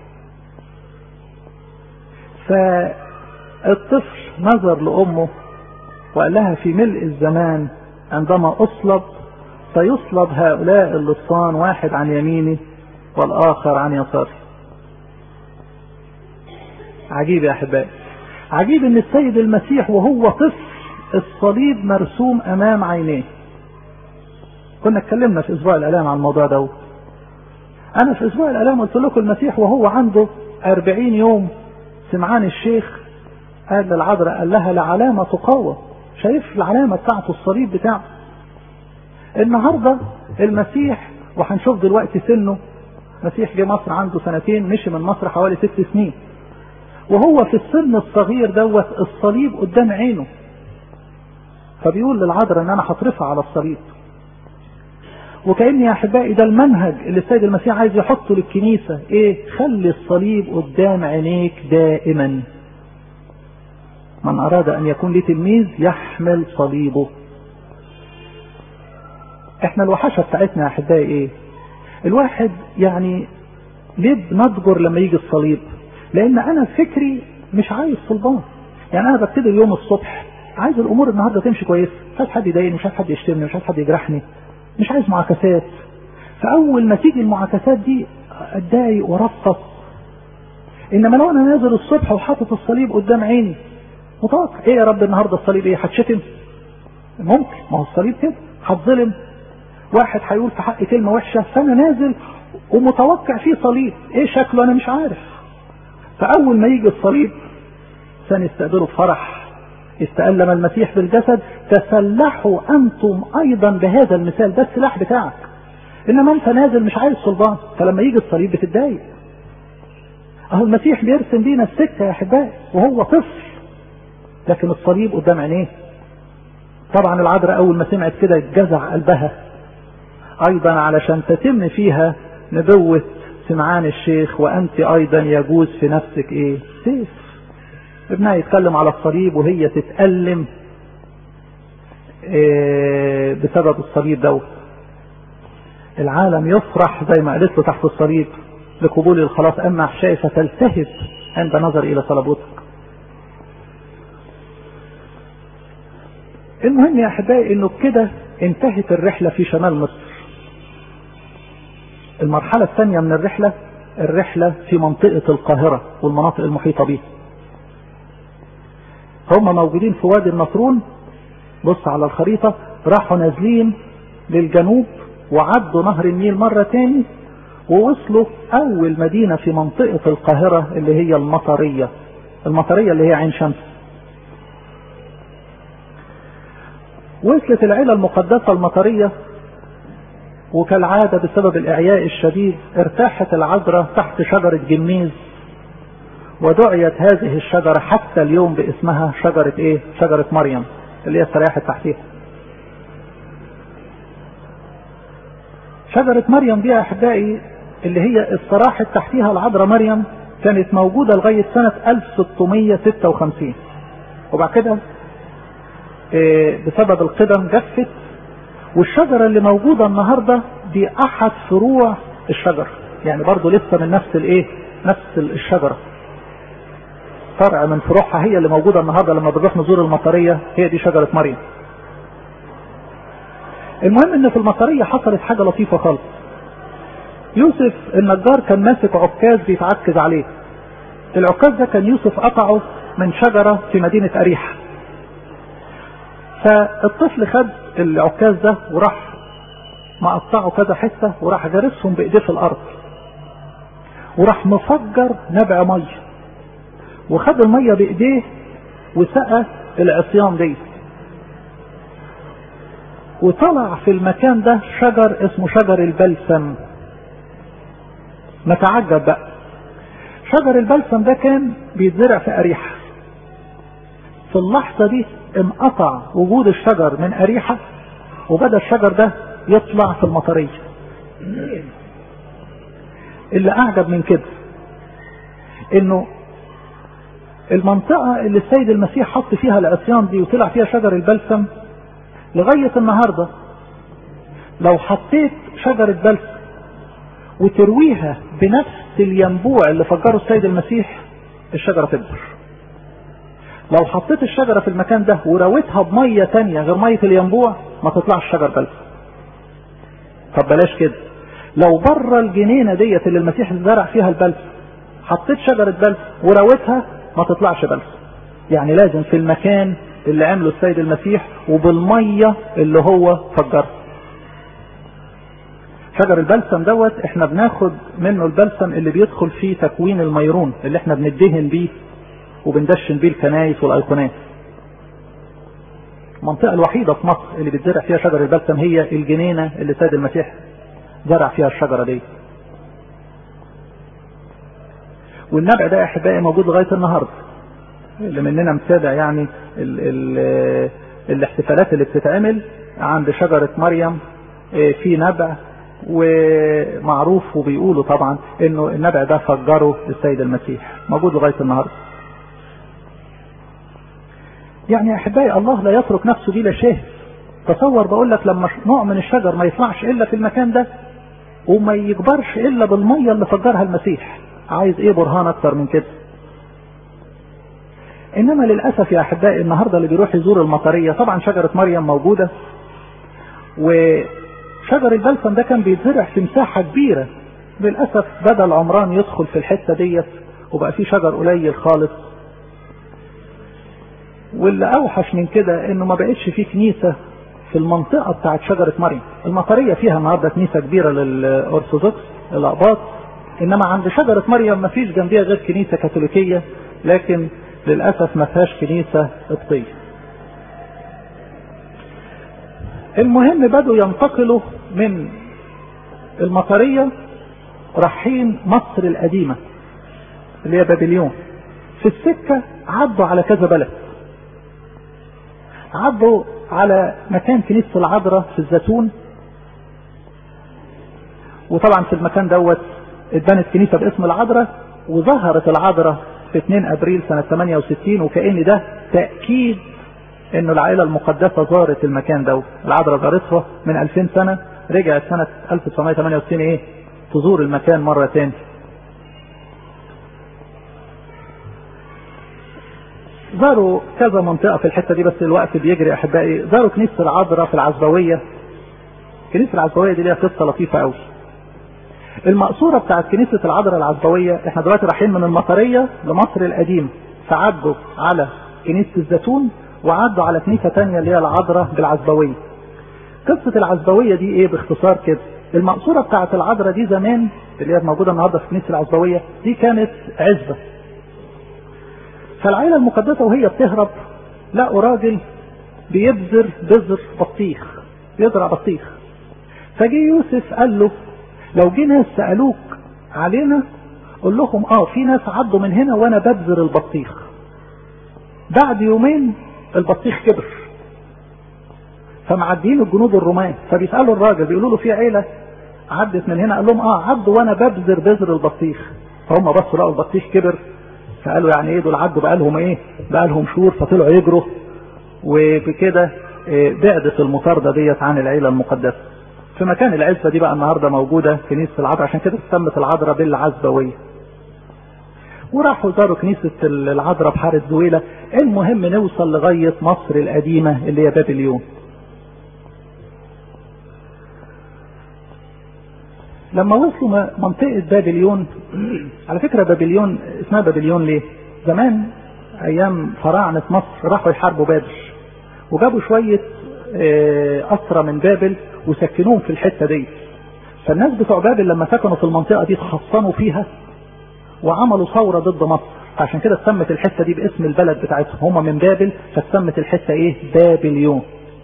فالطفل نظر لامه وقال لها في ملء الزمان عندما اصلب سيصلب هؤلاء اللصان واحد عن يميني والاخر عن يساري عجيب يا احبائي عجيب ان السيد المسيح وهو طفل الصليب مرسوم امام عينيه كنا اتكلمنا في اسبوع الالام عن الموضوع ده انا في اسبوع الالام قلت لكم المسيح وهو عنده أربعين يوم سمعان الشيخ قال للعذراء قال لها لعلامة تقوى شايف العلامة بتاعته الصليب بتاعه النهاردة المسيح وهنشوف دلوقتي سنه مسيح جه مصر عنده سنتين مشي من مصر حوالي ست سنين وهو في السن الصغير دوت الصليب قدام عينه فبيقول للعذراء ان انا هطرفها على الصليب وكأن يا احبائي ده المنهج اللي السيد المسيح عايز يحطه للكنيسة ايه خلي الصليب قدام عينيك دائما من اراد ان يكون لي تلميذ يحمل صليبه احنا الوحشة بتاعتنا يا احبائي ايه الواحد يعني ليه بنضجر لما يجي الصليب لان انا فكري مش عايز صلبان يعني انا ببتدي اليوم الصبح عايز الامور النهارده تمشي كويس مش عايز حد يضايقني مش عايز حد يشتمني مش عايز حد يجرحني مش عايز معاكسات فاول ما تيجي المعاكسات دي اتضايق وارفض انما لو انا نازل الصبح وحاطط الصليب قدام عيني متوقع ايه يا رب النهارده الصليب ايه هتشتم ممكن ما هو الصليب كده هتظلم واحد هيقول في حق كلمه وحشه فانا نازل ومتوقع فيه صليب ايه شكله انا مش عارف فاول ما يجي الصليب سنستقبله بفرح استألم المسيح بالجسد تسلحوا انتم ايضا بهذا المثال ده السلاح بتاعك انما انت نازل مش عايز صلبان فلما يجي الصليب بتتضايق اهو المسيح بيرسم بينا السكه يا احبائي وهو طفل لكن الصليب قدام عينيه طبعا العذراء اول ما سمعت كده جزع قلبها ايضا علشان تتم فيها نبوة سمعان الشيخ وانت ايضا يجوز في نفسك ايه سيف ابنها يتكلم على الصليب وهي تتألم إيه بسبب الصليب دوت العالم يفرح زي ما قالت له تحت الصليب لقبول الخلاص اما احشائي فتلتهب عند نظر الى صلبوتك المهم يا احبائي انه بكده انتهت الرحلة في شمال مصر المرحلة الثانية من الرحلة الرحلة في منطقة القاهرة والمناطق المحيطة بها هم موجودين في وادي النطرون بص على الخريطة راحوا نازلين للجنوب وعدوا نهر النيل مرة تاني ووصلوا أول مدينة في منطقة القاهرة اللي هي المطرية المطرية اللي هي عين شمس وصلت العيلة المقدسة المطرية وكالعادة بسبب الإعياء الشديد ارتاحت العذراء تحت شجرة جميز ودعيت هذه الشجرة حتى اليوم باسمها شجرة ايه شجرة مريم اللي هي استريحت تحتيها شجرة مريم دي يا احبائي اللي هي استراحت تحتيها العذراء مريم كانت موجودة لغاية سنة 1656 وبعد كده إيه بسبب القدم جفت والشجرة اللي موجودة النهاردة دي احد فروع الشجر يعني برضو لسه من نفس الايه نفس الشجرة فرع من فروعها هي اللي موجودة النهاردة لما بنروح نزور المطرية هي دي شجرة مريم المهم ان في المطرية حصلت حاجة لطيفة خالص يوسف النجار كان ماسك عكاز بيتعكز عليه العكاز ده كان يوسف قطعه من شجرة في مدينة أريحة فالطفل خد العكاز ده وراح مقطعه كذا حته وراح جارسهم بايديه في الارض وراح مفجر نبع ميه وخد الميه بايديه وسقى العصيان دي وطلع في المكان ده شجر اسمه شجر البلسم نتعجب بقى شجر البلسم ده كان بيتزرع في أريحة في اللحظة دي انقطع وجود الشجر من أريحة وبدأ الشجر ده يطلع في المطرية اللي أعجب من كده إنه المنطقة اللي السيد المسيح حط فيها العصيان دي وطلع فيها شجر البلسم لغاية النهاردة لو حطيت شجرة بلسم وترويها بنفس الينبوع اللي فجره السيد المسيح الشجرة تكبر لو حطيت الشجرة في المكان ده ورويتها بمية تانية غير مية الينبوع ما تطلعش شجر بلسم طب بلاش كده لو بره الجنينة ديت اللي المسيح زرع فيها البلسم حطيت شجرة بلسم ورويتها ما تطلعش بلسم يعني لازم في المكان اللي عمله السيد المسيح وبالمية اللي هو فجرها شجر البلسم دوت احنا بناخد منه البلسم اللي بيدخل فيه تكوين الميرون اللي احنا بندهن بيه وبندشن بيه الكنايس والايقونات المنطقة الوحيدة في مصر اللي بتزرع فيها شجر البلسم هي الجنينة اللي سيد المسيح زرع فيها الشجرة دي والنبع ده احبائي موجود لغاية النهاردة اللي مننا متابع يعني ال ال الاحتفالات اللي بتتعمل عند شجرة مريم في نبع ومعروف وبيقولوا طبعا انه النبع ده فجره السيد المسيح موجود لغاية النهاردة يعني يا احبائي الله لا يترك نفسه بلا شيء تصور بقول لك لما نوع من الشجر ما يطلعش الا في المكان ده وما يكبرش الا بالميه اللي فجرها المسيح عايز ايه برهان اكتر من كده انما للاسف يا احبائي النهارده اللي بيروح يزور المطريه طبعا شجره مريم موجوده وشجر البلسم ده كان بيتزرع في مساحه كبيره للاسف بدا العمران يدخل في الحته ديت وبقى في شجر قليل خالص واللي اوحش من كده انه ما بقتش في كنيسه في المنطقه بتاعت شجره مريم المطريه فيها النهارده كنيسه كبيره للارثوذكس الاقباط انما عند شجره مريم ما فيش جنبيها غير كنيسه كاثوليكيه لكن للاسف ما فيهاش كنيسه قبطيه المهم بدوا ينتقلوا من المطريه رايحين مصر القديمه اللي هي بابليون في السكه عدوا على كذا بلد عدوا على مكان كنيسه العذراء في الزيتون وطبعا في المكان دوت اتبنت كنيسه باسم العذراء وظهرت العذراء في 2 ابريل سنه 68 وكان ده تاكيد انه العائله المقدسه زارت المكان دوت العذراء زارتها من 2000 سنه رجعت سنه 1968 ايه تزور المكان مره تاني زاروا كذا منطقة في الحتة دي بس الوقت بيجري أحبائي زاروا كنيسة العذراء في العزبوية كنيسة العزبوية دي ليها قصة لطيفة قوي المقصورة بتاعت كنيسة العذراء العزبوية احنا دلوقتي رايحين من المطرية لمصر القديم فعدوا على كنيسة الزيتون وعدوا على كنيسة تانية اللي هي العذراء بالعزبوية قصة العزبوية دي ايه باختصار كده المقصورة بتاعت العذراء دي زمان اللي هي موجودة النهاردة في كنيسة العزبوية دي كانت عزبة فالعائلة المقدسة وهي بتهرب لقوا راجل بيبذر بذر بطيخ بيزرع بطيخ فجي يوسف قال له لو جه ناس سألوك علينا قول لهم اه في ناس عدوا من هنا وانا ببذر البطيخ بعد يومين البطيخ كبر فمعديين الجنود الرومان فبيسالوا الراجل بيقولوا له في عيله عدت من هنا قال لهم اه عدوا وانا ببذر بذر البطيخ فهم بصوا لقوا البطيخ كبر فقالوا يعني ايه دول عدوا بقى لهم ايه بقى لهم شهور فطلعوا يجروا وبكده بعدت المطاردة ديت عن العيلة المقدسة في مكان العزبة دي بقى النهاردة موجودة كنيسة العذراء عشان كده سمت العذراء بالعزبوية وراحوا زاروا كنيسة العذراء في حارة زويلة المهم نوصل لغاية مصر القديمة اللي هي بابليون لما وصلوا منطقة بابليون على فكرة بابليون اسمها بابليون ليه؟ زمان أيام فراعنة مصر راحوا يحاربوا بابل وجابوا شوية أسرى من بابل وسكنوهم في الحتة دي فالناس بتوع بابل لما سكنوا في المنطقة دي تحصنوا فيها وعملوا ثورة ضد مصر عشان كده اتسمت الحتة دي باسم البلد بتاعتهم هم من بابل فاتسمت الحتة ايه بابليون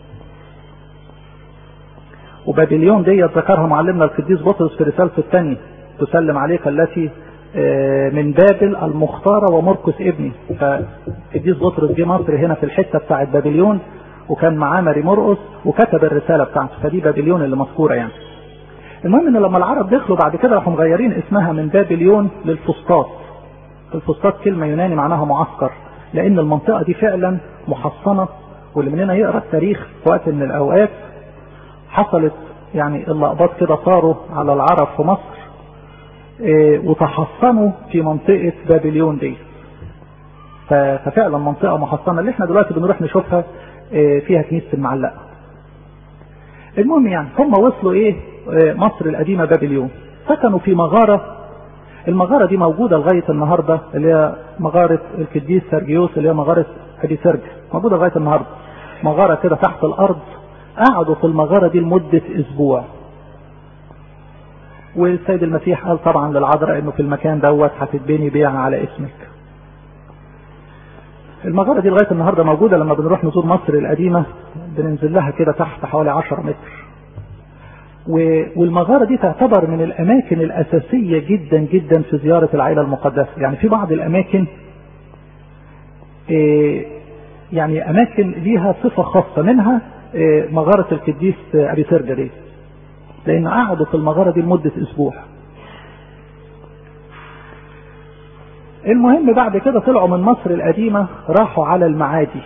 وبابليون دي ذكرها معلمنا القديس بطرس في رسالته الثانية تسلم عليك التي من بابل المختارة ومركز ابني فالقديس بطرس جه مصر هنا في الحتة بتاعت بابليون وكان معاه ماري مرقس وكتب الرسالة بتاعته فدي بابليون اللي مذكورة يعني المهم ان لما العرب دخلوا بعد كده راحوا مغيرين اسمها من بابليون للفسطاط الفسطاط كلمة يوناني معناها معسكر لان المنطقة دي فعلا محصنة واللي مننا يقرأ التاريخ في وقت من الاوقات حصلت يعني اللقبات كده صاروا على العرب في مصر إيه وتحصنوا في منطقة بابليون دي ففعلا منطقة محصنة اللي احنا دلوقتي بنروح نشوفها إيه فيها كنيسة المعلقة المهم يعني هم وصلوا ايه مصر القديمة بابليون سكنوا في مغارة المغارة دي موجودة لغاية النهاردة اللي هي مغارة القديس سرجيوس اللي هي مغارة ابي سرج موجودة لغاية النهاردة مغارة كده تحت الارض قعدوا في المغارة دي لمدة اسبوع والسيد المسيح قال طبعا للعذراء انه في المكان دوت هتتبني بيعة على اسمك المغارة دي لغاية النهاردة موجودة لما بنروح نزور مصر القديمة بننزل لها كده تحت حوالي 10 متر والمغارة دي تعتبر من الأماكن الأساسية جدا جدا في زيارة العائلة المقدسة يعني في بعض الأماكن يعني أماكن ليها صفة خاصة منها مغارة القديس أبي سرجة دي لأن قعدوا في المغارة دي لمدة أسبوع المهم بعد كده طلعوا من مصر القديمة راحوا على المعادي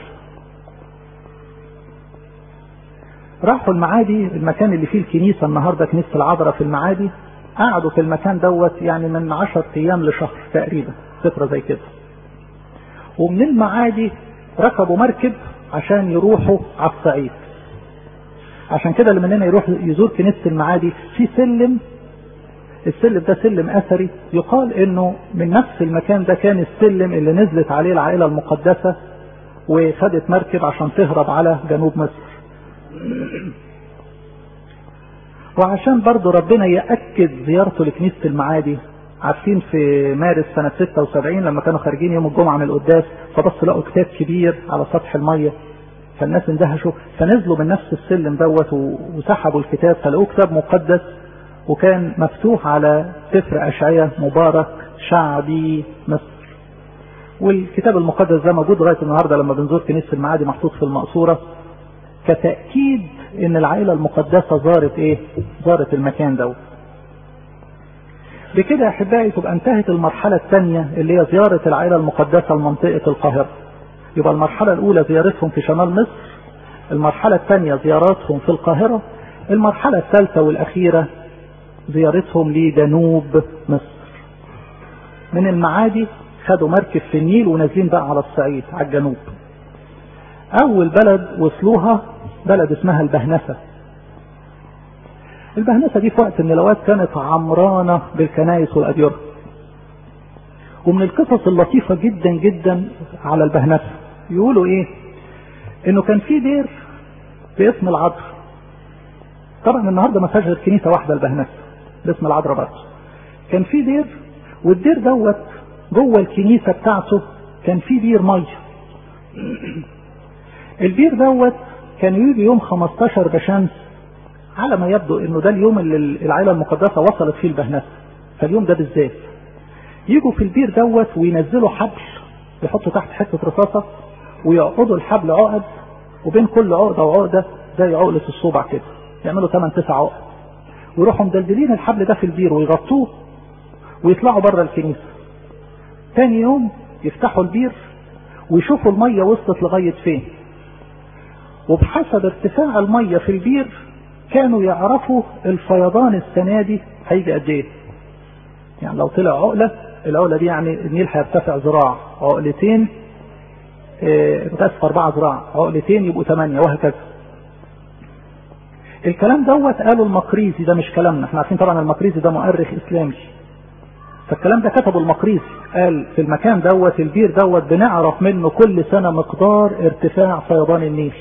راحوا المعادي المكان اللي فيه الكنيسة النهاردة كنيسة العذراء في المعادي قعدوا في المكان دوت يعني من عشر ايام لشهر تقريبا فترة زي كده ومن المعادي ركبوا مركب عشان يروحوا على الصعيد عشان كده اللي مننا يروح يزور كنيسة المعادي في سلم السلم ده سلم اثري يقال انه من نفس المكان ده كان السلم اللي نزلت عليه العائلة المقدسة وخدت مركب عشان تهرب على جنوب مصر وعشان برضو ربنا يأكد زيارته لكنيسة المعادي عارفين في مارس سنة 76 لما كانوا خارجين يوم الجمعة من القداس فبص لقوا كتاب كبير على سطح المية فالناس اندهشوا فنزلوا من نفس السلم دوت وسحبوا الكتاب فلقوه كتاب مقدس وكان مفتوح على سفر أشعية مبارك شعبي مصر والكتاب المقدس ده موجود لغاية النهاردة لما بنزور كنيسة المعادي محطوط في المقصورة كتأكيد ان العائلة المقدسة زارت ايه زارت المكان دوت بكده يا احبائي تبقى انتهت المرحلة الثانية اللي هي زيارة العائلة المقدسة لمنطقة القاهرة يبقى المرحلة الأولى زيارتهم في شمال مصر المرحلة الثانية زياراتهم في القاهرة المرحلة الثالثة والأخيرة زيارتهم لجنوب مصر من المعادي خدوا مركب في النيل ونازلين بقى على الصعيد على الجنوب أول بلد وصلوها بلد اسمها البهنسة البهنسة دي في وقت من الأوقات كانت عمرانة بالكنائس والأديرة ومن القصص اللطيفة جدا جدا على البهنسة يقولوا ايه انه كان في دير باسم العذر طبعا النهاردة ما فيهاش غير كنيسة واحدة البهنسة باسم العذراء برضه كان في دير والدير دوت جوه الكنيسة بتاعته كان في بير مية البير دوت كان يجي يوم 15 بشمس على ما يبدو انه ده اليوم اللي العائلة المقدسة وصلت فيه البهنسة فاليوم ده بالذات يجوا في البير دوت وينزلوا حبل يحطوا تحت حتة رصاصة ويعقدوا الحبل عقد وبين كل عقدة وعقدة زي عقلة الصوبع كده يعملوا 8 9 عقد ويروحوا مدلدلين الحبل ده في البير ويغطوه ويطلعوا بره الكنيسة تاني يوم يفتحوا البير ويشوفوا المية وصلت لغاية فين وبحسب ارتفاع المية في البير كانوا يعرفوا الفيضان السنة دي هيجي قد ايه يعني لو طلع عقلة العقلة دي يعني النيل هيرتفع ذراع عقلتين ارتفع أربعة ذراع عقلتين يبقوا ثمانية وهكذا الكلام دوت قاله المقريزي ده مش كلامنا احنا عارفين طبعا المقريزي ده مؤرخ اسلامي فالكلام ده كتبه المقريزي قال في المكان دوت البير دوت بنعرف منه كل سنة مقدار ارتفاع فيضان النيل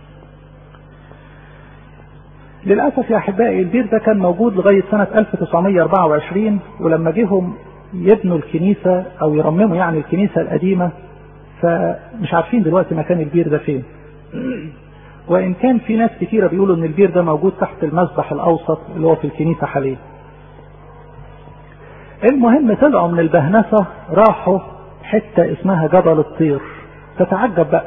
للأسف يا أحبائي البير ده كان موجود لغاية سنة 1924 ولما جيهم يبنوا الكنيسة أو يرمموا يعني الكنيسة القديمة فمش عارفين دلوقتي مكان البير ده فين وإن كان في ناس كتيرة بيقولوا إن البير ده موجود تحت المسبح الأوسط اللي هو في الكنيسة حاليا المهم طلعوا من البهنسة راحوا حتة اسمها جبل الطير تتعجب بقى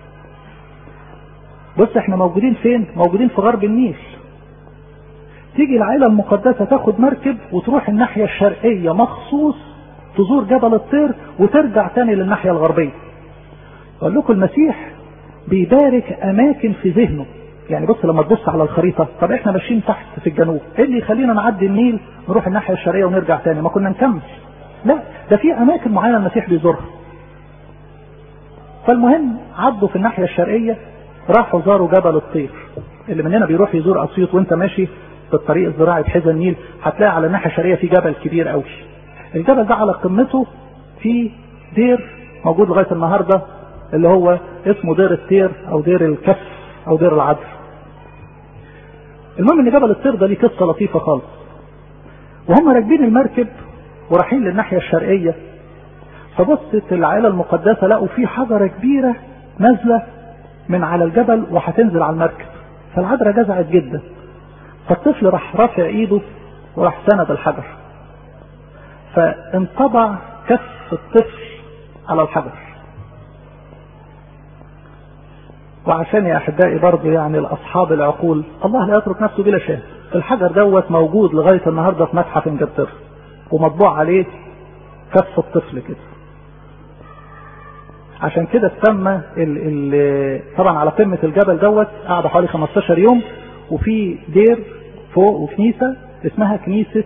بص احنا موجودين فين موجودين في غرب النيل تيجي العائلة المقدسة تاخد مركب وتروح الناحية الشرقية مخصوص تزور جبل الطير وترجع تاني للناحية الغربية اقول لكم المسيح بيبارك اماكن في ذهنه يعني بص لما تبص على الخريطة طب احنا ماشيين تحت في الجنوب ايه اللي يخلينا نعدي النيل نروح الناحية الشرقية ونرجع تاني ما كنا نكمل لا ده في اماكن معينة المسيح بيزورها فالمهم عدوا في الناحية الشرقية راحوا زاروا جبل الطير اللي مننا بيروح يزور اسيوط وانت ماشي في الطريق الزراعي بحذا النيل هتلاقي على الناحية الشرقية في جبل كبير قوي الجبل ده على قمته في دير موجود لغاية النهاردة اللي هو اسمه دير الطير او دير الكف او دير العدل المهم ان جبل الطير ده ليه قصة لطيفة خالص وهم راكبين المركب ورايحين للناحية الشرقية فبصت العائلة المقدسة لقوا في حجرة كبيرة نازلة من على الجبل وهتنزل على المركب فالعذراء جزعت جدا فالطفل راح رافع ايده وراح سند الحجر فانطبع كف الطفل على الحجر وعشان يا احبائي برضه يعني الاصحاب العقول الله لا يترك نفسه بلا شاهد الحجر دوت موجود لغايه النهارده في متحف انجلترا ومطبوع عليه كف الطفل كده عشان كده اتسمى ال ال طبعا على قمه الجبل دوت قعد حوالي 15 يوم وفي دير فوق وكنيسه اسمها كنيسه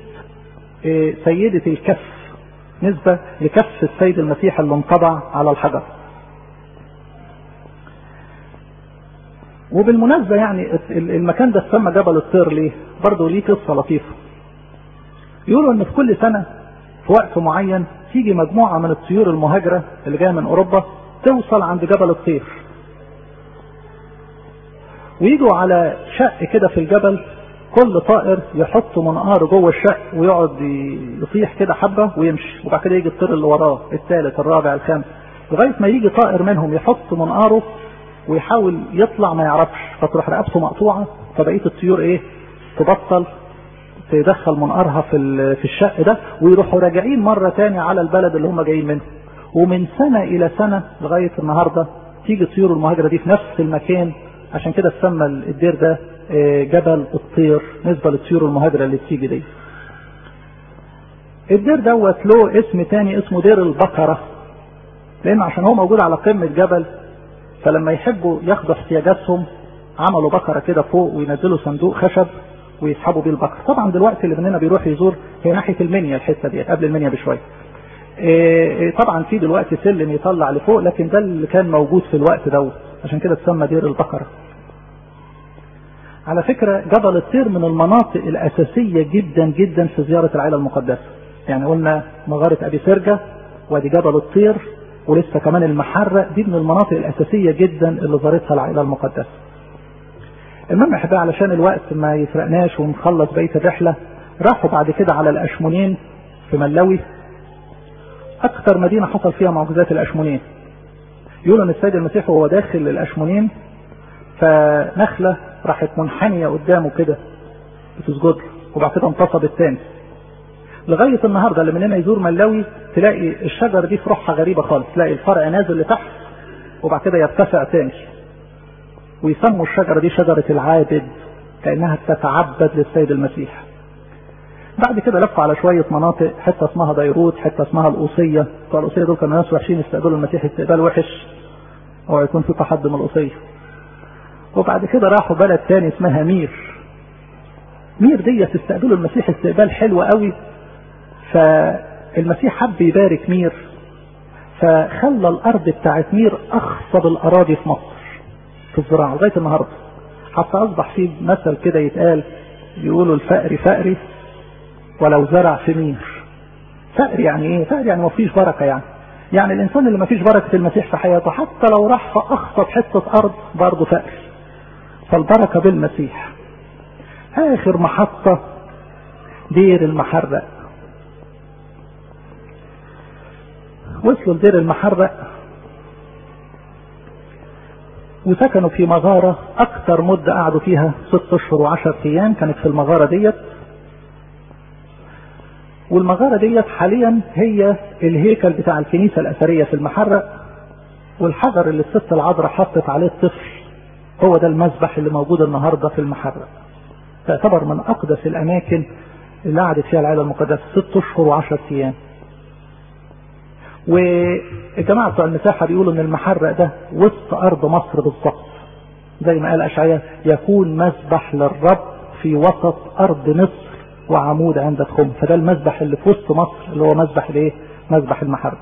سيده الكف نسبه لكف السيد المسيح اللي انطبع على الحجر وبالمناسبة يعني المكان ده اتسمى جبل الطير ليه؟ برضه ليه قصة لطيفة. يقولوا إن في كل سنة في وقت معين تيجي مجموعة من الطيور المهاجرة اللي جاية من أوروبا توصل عند جبل الطير. ويجوا على شق كده في الجبل كل طائر يحط منقار جوه الشق ويقعد يصيح كده حبة ويمشي وبعد كده يجي الطير اللي وراه الثالث الرابع الخامس لغاية ما يجي طائر منهم يحط منقاره ويحاول يطلع ما يعرفش فتروح رقبته مقطوعة فبقية الطيور ايه تبطل تدخل منقارها في في الشق ده ويروحوا راجعين مرة تاني على البلد اللي هم جايين منه ومن سنة إلى سنة لغاية النهاردة تيجي الطيور المهاجرة دي في نفس المكان عشان كده اتسمى الدير ده جبل الطير نسبة للطيور المهاجرة اللي بتيجي دي الدير دوت له اسم تاني اسمه دير البقرة لأن عشان هو موجود على قمة جبل فلما يحبوا ياخدوا احتياجاتهم عملوا بقرة كده فوق وينزلوا صندوق خشب ويسحبوا بيه البقرة طبعا دلوقتي اللي مننا بيروح يزور هي ناحية المنيا الحتة دي قبل المنيا بشوية طبعا في دلوقتي سلم يطلع لفوق لكن ده اللي كان موجود في الوقت دوت عشان كده اتسمى دير البقرة على فكرة جبل الطير من المناطق الأساسية جدا جدا في زيارة العائلة المقدسة يعني قلنا مغارة أبي سرجة وادي جبل الطير ولسه كمان المحرة دي من المناطق الأساسية جدا اللي زارتها العائلة المقدسة المهم احنا علشان الوقت ما يسرقناش ونخلص بقية الرحلة راحوا بعد كده على الأشمونين في ملوي أكثر مدينة حصل فيها معجزات الأشمونين يقولوا ان السيد المسيح وهو داخل الاشمونين فنخله راحت منحنيه قدامه كده بتسجد وبعد كده انتصبت تاني لغايه النهارده اللي مننا يزور ملاوي تلاقي الشجر دي فروعها غريبه خالص تلاقي الفرع نازل لتحت وبعد كده يرتفع تاني ويسموا الشجره دي شجره العابد كانها بتتعبد للسيد المسيح بعد كده لفوا على شوية مناطق حتة اسمها بيروت حتة اسمها القوصية بتوع القوصية دول كانوا ناس وحشين يستقبلوا المسيح استقبال وحش او يكون في تحضم القوصية وبعد كده راحوا بلد تاني اسمها مير مير دي تستقبلوا المسيح استقبال حلو قوي فالمسيح حب يبارك مير فخلى الارض بتاعت مير اخصب الاراضي في مصر في الزراعة لغاية النهاردة حتى اصبح في مثل كده يتقال بيقولوا الفقر فقري ولو زرع في مير فقر يعني ايه فقر يعني ما فيش بركة يعني يعني الانسان اللي ما فيش بركة المسيح في حياته حتى لو راح في اخصب حتة ارض برضه فقر فالبركة بالمسيح اخر محطة دير المحرق وصلوا لدير المحرق وسكنوا في مغارة أكثر مدة قعدوا فيها ست أشهر وعشر أيام كانت في المغارة ديت والمغارة ديت حاليا هي الهيكل بتاع الكنيسة الأثرية في المحرق والحجر اللي الست العذراء حطت عليه الطفل هو ده المذبح اللي موجود النهاردة في المحرق تعتبر من أقدس الأماكن اللي قعدت فيها العائلة المقدسة ست أشهر وعشر أيام والجماعة بتوع المساحة بيقولوا إن المحرق ده وسط أرض مصر بالظبط زي ما قال أشعياء يكون مذبح للرب في وسط أرض مصر وعمود عند الخم فده المذبح اللي في وسط مصر اللي هو مذبح الايه مذبح المحرق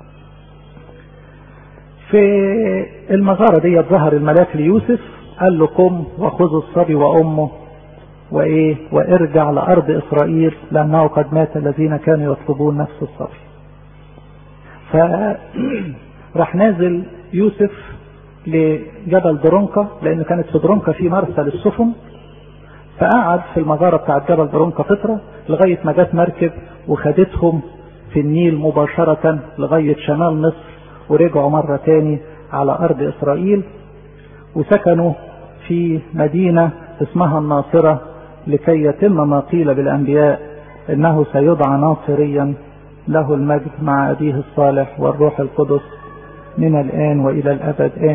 في المغارة دي ظهر الملاك ليوسف قال له قم وخذ الصبي وامه وايه وارجع لارض اسرائيل لانه قد مات الذين كانوا يطلبون نفس الصبي فراح نازل يوسف لجبل درونكا لان كانت في درونكا في مرسى للسفن فقعد في المغارة بتاعت جبل درونكا فترة لغاية ما جت مركب وخدتهم في النيل مباشرة لغاية شمال مصر ورجعوا مرة تاني على أرض إسرائيل وسكنوا في مدينة اسمها الناصرة لكي يتم ما قيل بالأنبياء إنه سيدعى ناصريا له المجد مع أبيه الصالح والروح القدس من الآن وإلى الأبد آمين